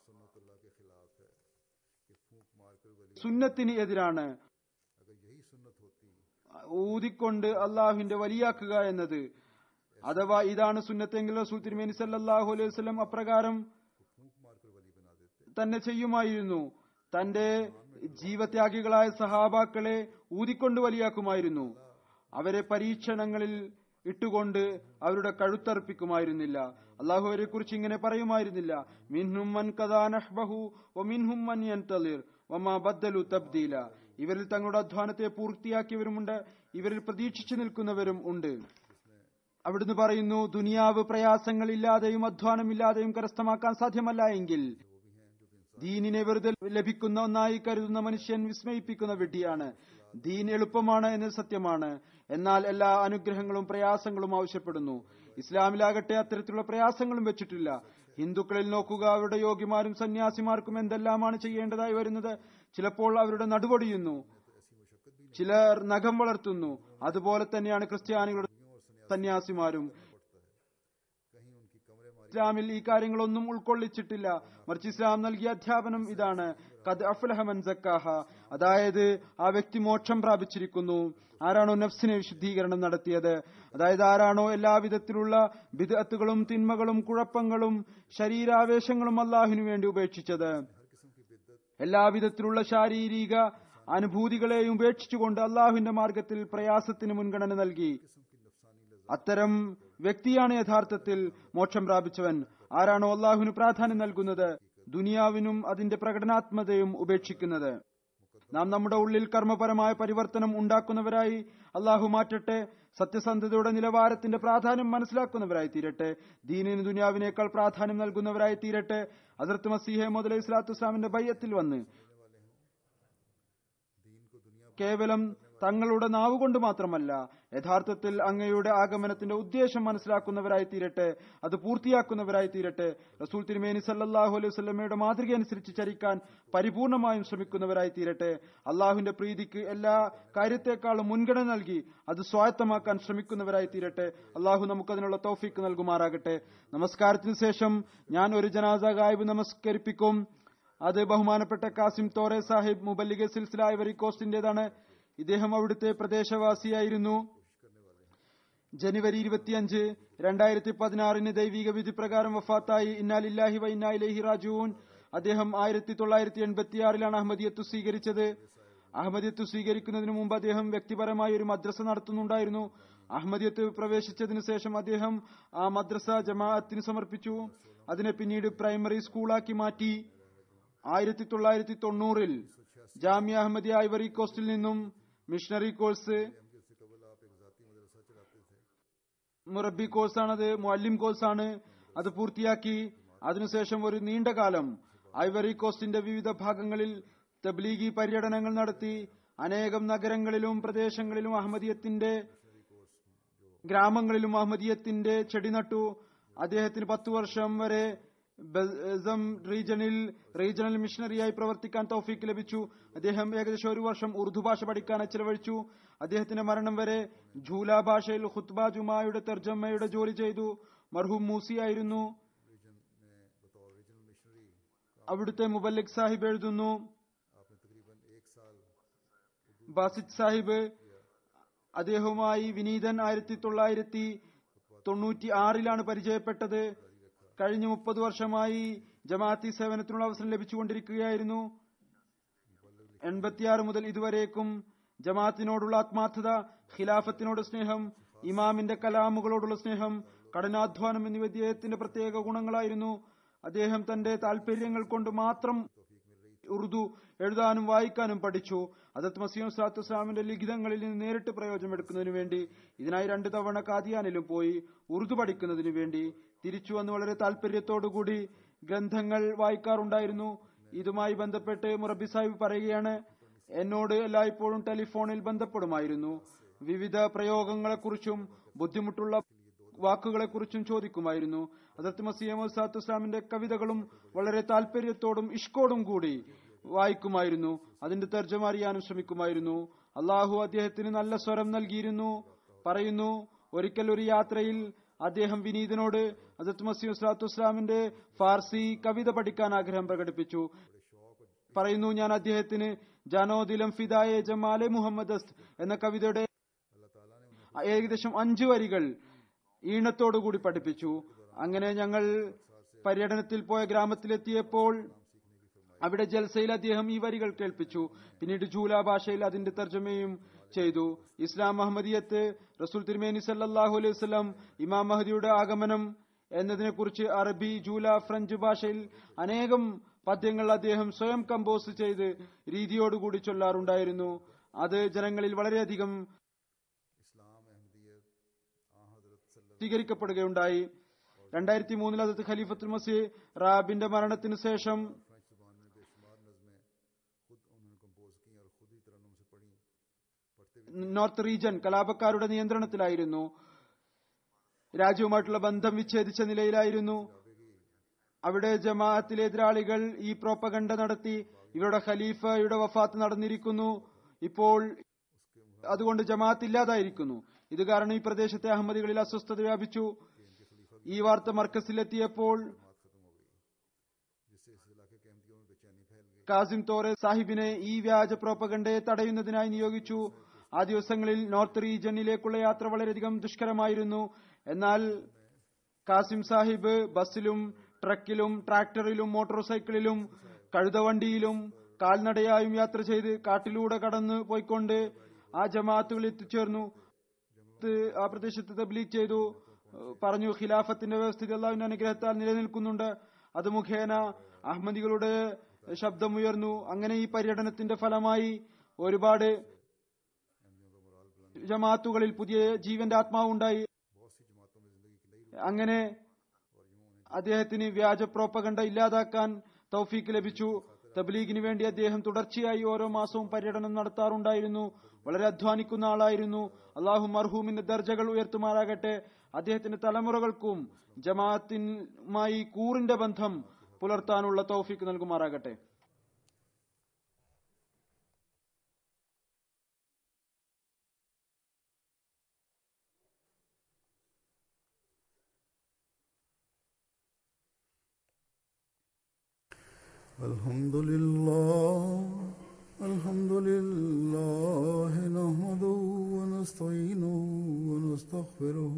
സുന്നത്തിന് എതിരാണ് अगर यही सुन्नत होती ഊതിക്കൊണ്ട് അള്ളാഹുവിന്റെ വലിയാക്കുക എന്നത് അഥവാ ഇതാണ് സുന്നത്തെങ്കിൽ റസൂൽ തിരുമേനി സല്ലല്ലാഹു അലൈഹി വസല്ലം അപ്രകാരം फूंक मारकर वली बना देते തന്നെ ചെയ്യുമായിരുന്നു തന്റെ ജീവത്യാഗികളായ സഹാബാക്കളെ ഊതിക്കൊണ്ട് വലിയാക്കുമായിരുന്നു അവരെ പരീക്ഷണങ്ങളിൽ ഇട്ടുകൊണ്ട് അവരുടെ കഴുത്തർപ്പിക്കുമായിരുന്നില്ല അള്ളാഹു അവരെ കുറിച്ച് ഇങ്ങനെ പറയുമായിരുന്നില്ല മിൻഹും മൻ കദാ നഹ്ബഹു വ മിൻഹും മൻ യൻതളിർ വമാ ബദ്ദലു തബ്ദീല ഇവരിൽ തങ്ങളുടെ അധ്വാനത്തെ പൂർത്തിയാക്കിയവരുമുണ്ട് ഇവരിൽ പ്രതീക്ഷിച്ചു നിൽക്കുന്നവരും ഉണ്ട് അവിടുന്ന് പറയുന്നു ദുനിയാവ് പ്രയാസങ്ങളില്ലാതെയും അധ്വാനമില്ലാതെയും കരസ്ഥമാക്കാൻ സാധ്യമല്ല എങ്കിൽ ദീനിനെ വെറുതെ ലഭിക്കുന്ന ഒന്നായി കരുതുന്ന മനുഷ്യൻ വിസ്മയിപ്പിക്കുന്ന വിഡ്ഢിയാണ് ദീൻ എളുപ്പമാണ് എന്നത് സത്യമാണ് എന്നാൽ എല്ലാ അനുഗ്രഹങ്ങളും പ്രയാസങ്ങളും ആവശ്യപ്പെടുന്നു ഇസ്ലാമിലാകട്ടെ അത്തരത്തിലുള്ള പ്രയാസങ്ങളും വെച്ചിട്ടില്ല ഹിന്ദുക്കളിൽ നോക്കുക അവരുടെ യോഗ്യമാരും സന്യാസിമാർക്കും എന്തെല്ലാമാണ് ചെയ്യേണ്ടതായി വരുന്നത് ചിലപ്പോൾ അവരുടെ നടുവൊടിയുന്നു ചിലർ നഖം വളർത്തുന്നു അതുപോലെ തന്നെയാണ് ക്രിസ്ത്യാനികളുടെ സന്യാസിമാരും कहीं उनकी कमरे मारी ഇസ്ലാമിൽ ഈ കാര്യങ്ങളൊന്നും ഉൾക്കൊള്ളിച്ചിട്ടില്ല മറിച്ച് ഇസ്ലാം നൽകിയ അധ്യാപനം ഇതാണ് കത് അഫ്ലഹമൻ സക്കാഹ അതായത് ആ വ്യക്തി മോക്ഷം പ്രാപിച്ചിരിക്കുന്നു ആരാണോ നഫ്സിനെ വിശുദ്ധീകരണം നടത്തിയത് അതായത് ആരാണോ എല്ലാവിധത്തിലുള്ള ബിദഅത്തുകളും തിന്മകളും കുഴപ്പങ്ങളും ശരീരാവേശങ്ങളും അള്ളാഹുവിനു വേണ്ടി ഉപേക്ഷിച്ചത് എല്ലാവിധത്തിലുള്ള ശാരീരിക അനുഭൂതികളെയും ഉപേക്ഷിച്ചുകൊണ്ട് അള്ളാഹുവിന്റെ മാർഗത്തിൽ പ്രയാസത്തിന് മുൻഗണന നൽകി അത്തരം വ്യക്തിയാണ് യഥാർത്ഥത്തിൽ മോക്ഷം പ്രാപിച്ചവൻ ആരാണോ അള്ളാഹുവിന് പ്രാധാന്യം നൽകുന്നത് ദുനിയാവിനും അതിന്റെ പ്രകടനാത്മതയും ഉപേക്ഷിക്കുന്നത് നാം നമ്മുടെ ഉള്ളിൽ കർമ്മപരമായ പരിവർത്തനം ഉണ്ടാക്കുന്നവരായി അള്ളാഹു മാറ്റട്ടെ സത്യസന്ധതയുടെ നിലവാരത്തിന്റെ പ്രാധാന്യം മനസ്സിലാക്കുന്നവരായി തീരട്ടെ ദീനിന് ദുനിയാവിനേക്കാൾ പ്രാധാന്യം നൽകുന്നവരായി തീരട്ടെ അതിർത്ത് മസീഹെ മുതലേ ഇസ്ലാത്തു ഇസ്ലാമിന്റെ ബയ്യത്തിൽ വന്ന് കേവലം തങ്ങളുടെ നാവുകൊണ്ട് മാത്രമല്ല യഥാർത്ഥത്തിൽ അങ്ങയുടെ ആഗമനത്തിന്റെ ഉദ്ദേശം മനസ്സിലാക്കുന്നവരായി തീരട്ടെ അത് പൂർത്തിയാക്കുന്നവരായി തീരട്ടെ റസൂൽ തിരുമേനി സല്ലാഹു അലൈഹി വസ്ലമയുടെ മാതൃക അനുസരിച്ച് ചരിക്കാൻ പരിപൂർണമായും ശ്രമിക്കുന്നവരായി തീരട്ടെ അള്ളാഹുവിന്റെ പ്രീതിക്ക് എല്ലാ കാര്യത്തെക്കാളും മുൻഗണന നൽകി അത് സ്വായത്തമാക്കാൻ ശ്രമിക്കുന്നവരായി തീരട്ടെ അള്ളാഹു നമുക്കതിനുള്ള തൗഫീക്ക് നൽകുമാറാകട്ടെ നമസ്കാരത്തിന് ശേഷം ഞാൻ ഒരു ജനാസ ഗായിബ് നമസ്കരിപ്പിക്കും അത് ബഹുമാനപ്പെട്ട കാസിം തോറെ സാഹിബ് മുബല്ലിഗ സിൽസില ഐവറി കോസ്റ്റിന്റേതാണ് ഇദ്ദേഹം അവിടുത്തെ പ്രദേശവാസിയായിരുന്നു ജനുവരി ഇരുപത്തിയഞ്ച് രണ്ടായിരത്തി പതിനാറിന് ദൈവിക വിധി പ്രകാരം വഫാത്തായി ഇന്നാലില്ലാഹി വ ഇന്നായിലേഹി റാജുവൂൻ അദ്ദേഹം ആയിരത്തി തൊള്ളായിരത്തി എൺപത്തിയാറിലാണ് അഹമ്മദിയത്ത് സ്വീകരിച്ചത് അഹമ്മദിയത്ത് സ്വീകരിക്കുന്നതിന് മുമ്പ് അദ്ദേഹം വ്യക്തിപരമായി ഒരു മദ്രസ നടത്തുന്നുണ്ടായിരുന്നു അഹമ്മദിയത്ത് പ്രവേശിച്ചതിനു ശേഷം അദ്ദേഹം ആ മദ്രസ ജമാഅത്തിന് സമർപ്പിച്ചു അതിനെ പിന്നീട് പ്രൈമറി സ്കൂളാക്കി മാറ്റി ആയിരത്തി തൊള്ളായിരത്തി തൊണ്ണൂറിൽ ജാമ്യ അഹമ്മദിയ ഐവറി കോസ്റ്റിൽ നിന്നും മിഷണറി കോഴ്സ് മുറബി കോഴ്സാണത് മുഅല്ലിം കോഴ്സാണ് അത് പൂർത്തിയാക്കി അതിനുശേഷം ഒരു നീണ്ട കാലം ഐവറി കോസ്റ്റിന്റെ വിവിധ ഭാഗങ്ങളിൽ തബ്ലീഗി പര്യടനങ്ങൾ നടത്തി അനേകം നഗരങ്ങളിലും പ്രദേശങ്ങളിലും അഹമ്മദിയത്തിന്റെ ഗ്രാമങ്ങളിലും അഹമ്മദിയത്തിന്റെ ചെടി നട്ടു അദ്ദേഹത്തിന് പത്തു വർഷം വരെ ബസം റീജണിൽ റീജണൽ മിഷണറിയായി പ്രവർത്തിക്കാൻ തൗഫീക്ക് ലഭിച്ചു അദ്ദേഹം ഏകദേശം ഒരു വർഷം ഉറുദു ഭാഷ പഠിക്കാൻ ചെലവഴിച്ചു അദ്ദേഹത്തിന്റെ മരണം വരെ ഝൂല ഭാഷയിൽ ഖുത്ബ ജുമായുടെ തർജമ്മയുടെ ജോലി ചെയ്തു മർഹൂം മൂസിയായിരുന്നു അവിടുത്തെ മുബല്ലിക് സാഹിബ് എഴുതുന്നു ബാസിദ് സാഹിബ് അദ്ദേഹവുമായി വിനീതൻ ആയിരത്തി തൊള്ളായിരത്തി തൊണ്ണൂറ്റി ആറിലാണ് പരിചയപ്പെട്ടത് കഴിഞ്ഞ മുപ്പത് വർഷമായി ജമാഅത്തി സേവനത്തിനുള്ള അവസരം ലഭിച്ചുകൊണ്ടിരിക്കുകയായിരുന്നു എൺപത്തിയാറ് മുതൽ ഇതുവരേക്കും ജമാഅത്തിനോടുള്ള ആത്മാർത്ഥത ഖിലാഫത്തിനോട് സ്നേഹം ഇമാമിന്റെ കലാമുകളോടുള്ള സ്നേഹം കഠിനാധ്വാനം എന്നിവ ഇദ്ദേഹത്തിന്റെ പ്രത്യേക ഗുണങ്ങളായിരുന്നു അദ്ദേഹം തന്റെ താല്പര്യങ്ങൾ കൊണ്ട് മാത്രം ഉറുദു എഴുതാനും വായിക്കാനും പഠിച്ചു അതത് മസീം സാത്തു ഇസ്ലാമിന്റെ ലിഖിതങ്ങളിൽ നിന്ന് നേരിട്ട് പ്രയോജനമെടുക്കുന്നതിനു വേണ്ടി ഇതിനായി രണ്ടു തവണ കാദിയാനിലും പോയി ഉറുദു പഠിക്കുന്നതിനു വേണ്ടി തിരിച്ചു വന്ന് വളരെ താല്പര്യത്തോടുകൂടി ഗ്രന്ഥങ്ങൾ വായിക്കാറുണ്ടായിരുന്നു ഇതുമായി ബന്ധപ്പെട്ട് മുറബി സാഹിബ് പറയുകയാണ് എന്നോട് എല്ലായ്പ്പോഴും ടെലിഫോണിൽ ബന്ധപ്പെടുമായിരുന്നു വിവിധ പ്രയോഗങ്ങളെക്കുറിച്ചും ബുദ്ധിമുട്ടുള്ള വാക്കുകളെക്കുറിച്ചും ചോദിക്കുമായിരുന്നു അതിർത്ത് മസീമദ് സാത്ത് ഇസ്ലാമിന്റെ കവിതകളും വളരെ താല്പര്യത്തോടും ഇഷ്കോടും കൂടി വായിക്കുമായിരുന്നു അതിന്റെ തർജ്ജമ അറിയാനും ശ്രമിക്കുമായിരുന്നു അള്ളാഹു അദ്ദേഹത്തിന് നല്ല സ്വരം നൽകിയിരുന്നു പറയുന്നു ഒരിക്കൽ ഒരു യാത്രയിൽ അദ്ദേഹം വിനീതനോട് അസത്ത് മസീം സ്വലാത്തു ഇസ്ലാമിന്റെ ഫാർസി കവിത പഠിക്കാൻ ആഗ്രഹം പ്രകടിപ്പിച്ചു പറയുന്നു ഞാൻ അദ്ദേഹത്തിന് ജാനോദിലം ഫിദായെ ജമാലെ മുഹമ്മദ് അസ്ത് എന്ന കവിതയുടെ ഏകദേശം അഞ്ചു വരികൾ ഈണത്തോടുകൂടി പഠിപ്പിച്ചു അങ്ങനെ ഞങ്ങൾ പര്യടനത്തിൽ പോയ ഗ്രാമത്തിലെത്തിയപ്പോൾ അവിടെ ജൽസയിൽ അദ്ദേഹം ഈ വരികൾ കേൾപ്പിച്ചു പിന്നീട് ജൂല ഭാഷയിൽ അതിന്റെ തർജ്ജമയും ചെയ്തു ഇസ്ലാം അഹമ്മദിയത്ത് റസൂൽ തിരുമേനി സല്ലാഹു അലൈഹി വസ്ലം ഇമാം മഹദിയുടെ ആഗമനം എന്നതിനെക്കുറിച്ച് അറബി ജൂല ഫ്രഞ്ച് ഭാഷയിൽ അനേകം പദ്യങ്ങൾ അദ്ദേഹം സ്വയം കമ്പോസ് ചെയ്ത് രീതിയോടുകൂടി ചൊല്ലാറുണ്ടായിരുന്നു അത് ജനങ്ങളിൽ വളരെയധികം സ്വീകരിക്കപ്പെടുകയുണ്ടായി രണ്ടായിരത്തി മൂന്നിൽ അതത് ഖലീഫത്തുൽ മസി റാബിന്റെ മരണത്തിനു ശേഷം നോർത്ത് റീജൻ കലാപക്കാരുടെ നിയന്ത്രണത്തിലായിരുന്നു രാജ്യവുമായിട്ടുള്ള ബന്ധം വിച്ഛേദിച്ച നിലയിലായിരുന്നു അവിടെ ജമാഅത്തിലെ എതിരാളികൾ ഈ പ്രോപ്പഗണ്ട നടത്തി ഇവരുടെ ഖലീഫയുടെ വഫാത്ത് നടന്നിരിക്കുന്നു ഇപ്പോൾ അതുകൊണ്ട് ജമാഅത്ത് ഇല്ലാതായിരിക്കുന്നു ഇത് കാരണം ഈ പ്രദേശത്തെ അഹമ്മദികളിൽ അസ്വസ്ഥത വ്യാപിച്ചു ഈ വാർത്ത മർക്കസിലെത്തിയപ്പോൾ जिससे इस इलाके के अहमदियों में बेचैनी फैल गई കാസിം തോറെ സാഹിബിനെ ഈ വ്യാജ പ്രോപ്പഗണ്ടയെ തടയുന്നതിനായി നിയോഗിച്ചു ആ ദിവസങ്ങളിൽ നോർത്ത് റീജിയണിലേക്കുള്ള യാത്ര വളരെയധികം ദുഷ്കരമായിരുന്നു എന്നാൽ കാസിം സാഹിബ് ബസ്സിലും ട്രക്കിലും ട്രാക്ടറിലും മോട്ടോർ സൈക്കിളിലും കഴുതവണ്ടിയിലും കാൽനടയായും യാത്ര ചെയ്ത് കാട്ടിലൂടെ കടന്നു പോയിക്കൊണ്ട് ആ ജമാഅത്തുകൾ എത്തിച്ചേർന്നു ഇത് ആ പ്രദേശത്ത് തബ്ലീഗ് ചെയ്തു ഏഹ് പറഞ്ഞു ഖിലാഫത്തിന്റെ വ്യവസ്ഥിതി അള്ളാഹുവിന്റെ അനുഗ്രഹത്താൽ നിലനിൽക്കുന്നുണ്ട് അത് മുഖേന അഹമ്മദികളുടെ ശബ്ദമുയർന്നു അങ്ങനെ ഈ പര്യടനത്തിന്റെ ഫലമായി ഒരുപാട് ജമാഅത്തുകളിൽ പുതിയ ജീവന്റെ ആത്മാവുണ്ടായി बहुत सी जमातों में जिंदगी की नई അങ്ങനെ അദ്ദേഹത്തിന് വ്യാജ പ്രോപ്പകണ്ട ഇല്ലാതാക്കാൻ തൗഫീക്ക് ലഭിച്ചു തബ്ലീഗിന് വേണ്ടി അദ്ദേഹം തുടർച്ചയായി ഓരോ മാസവും പര്യടനം നടത്താറുണ്ടായിരുന്നു വളരെ അധ്വാനിക്കുന്ന ആളായിരുന്നു അള്ളാഹു മർഹൂമിന്റെ ദർജകൾ ഉയർത്തുമാറാകട്ടെ അദ്ദേഹത്തിന്റെ തലമുറകൾക്കും ജമാഅത്തിനുമായി കൂറിന്റെ ബന്ധം പുലർത്താനുള്ള തൗഫീക്ക് നൽകുമാറാകട്ടെ الحمد لله الحمد لله نحمده ونستعينه ونستغفره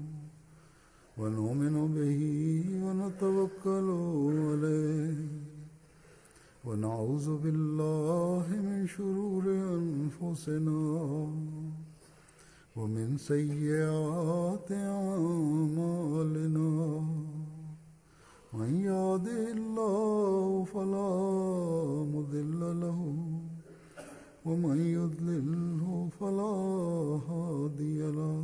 ونؤمن به ونتوكل عليه ونعوذ بالله من شرور أنفسنا ومن سيئات أعمالنا من يهده الله فلا مضل له ومن يضلله فلا هادي له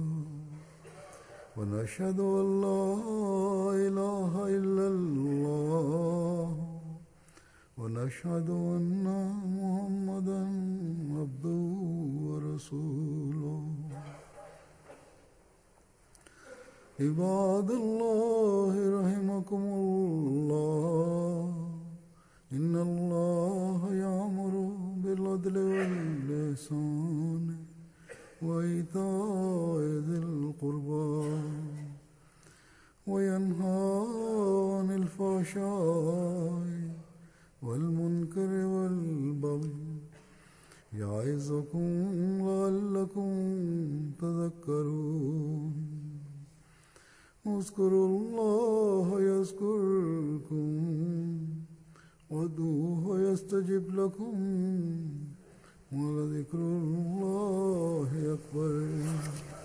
ونشهد أن لا إله إلا الله ونشهد أن محمدا عبده ورسوله عباد الله رحمكم الله إن الله يأمر بالعدل والإحسان وإيتاء ذي القربى وينهى عن الفحشاء والمنكر والبغي يعظكم لعلكم تذكرون اذكروا الله يذكركم وادعوه يستجب لكم ولذكر الله أكبر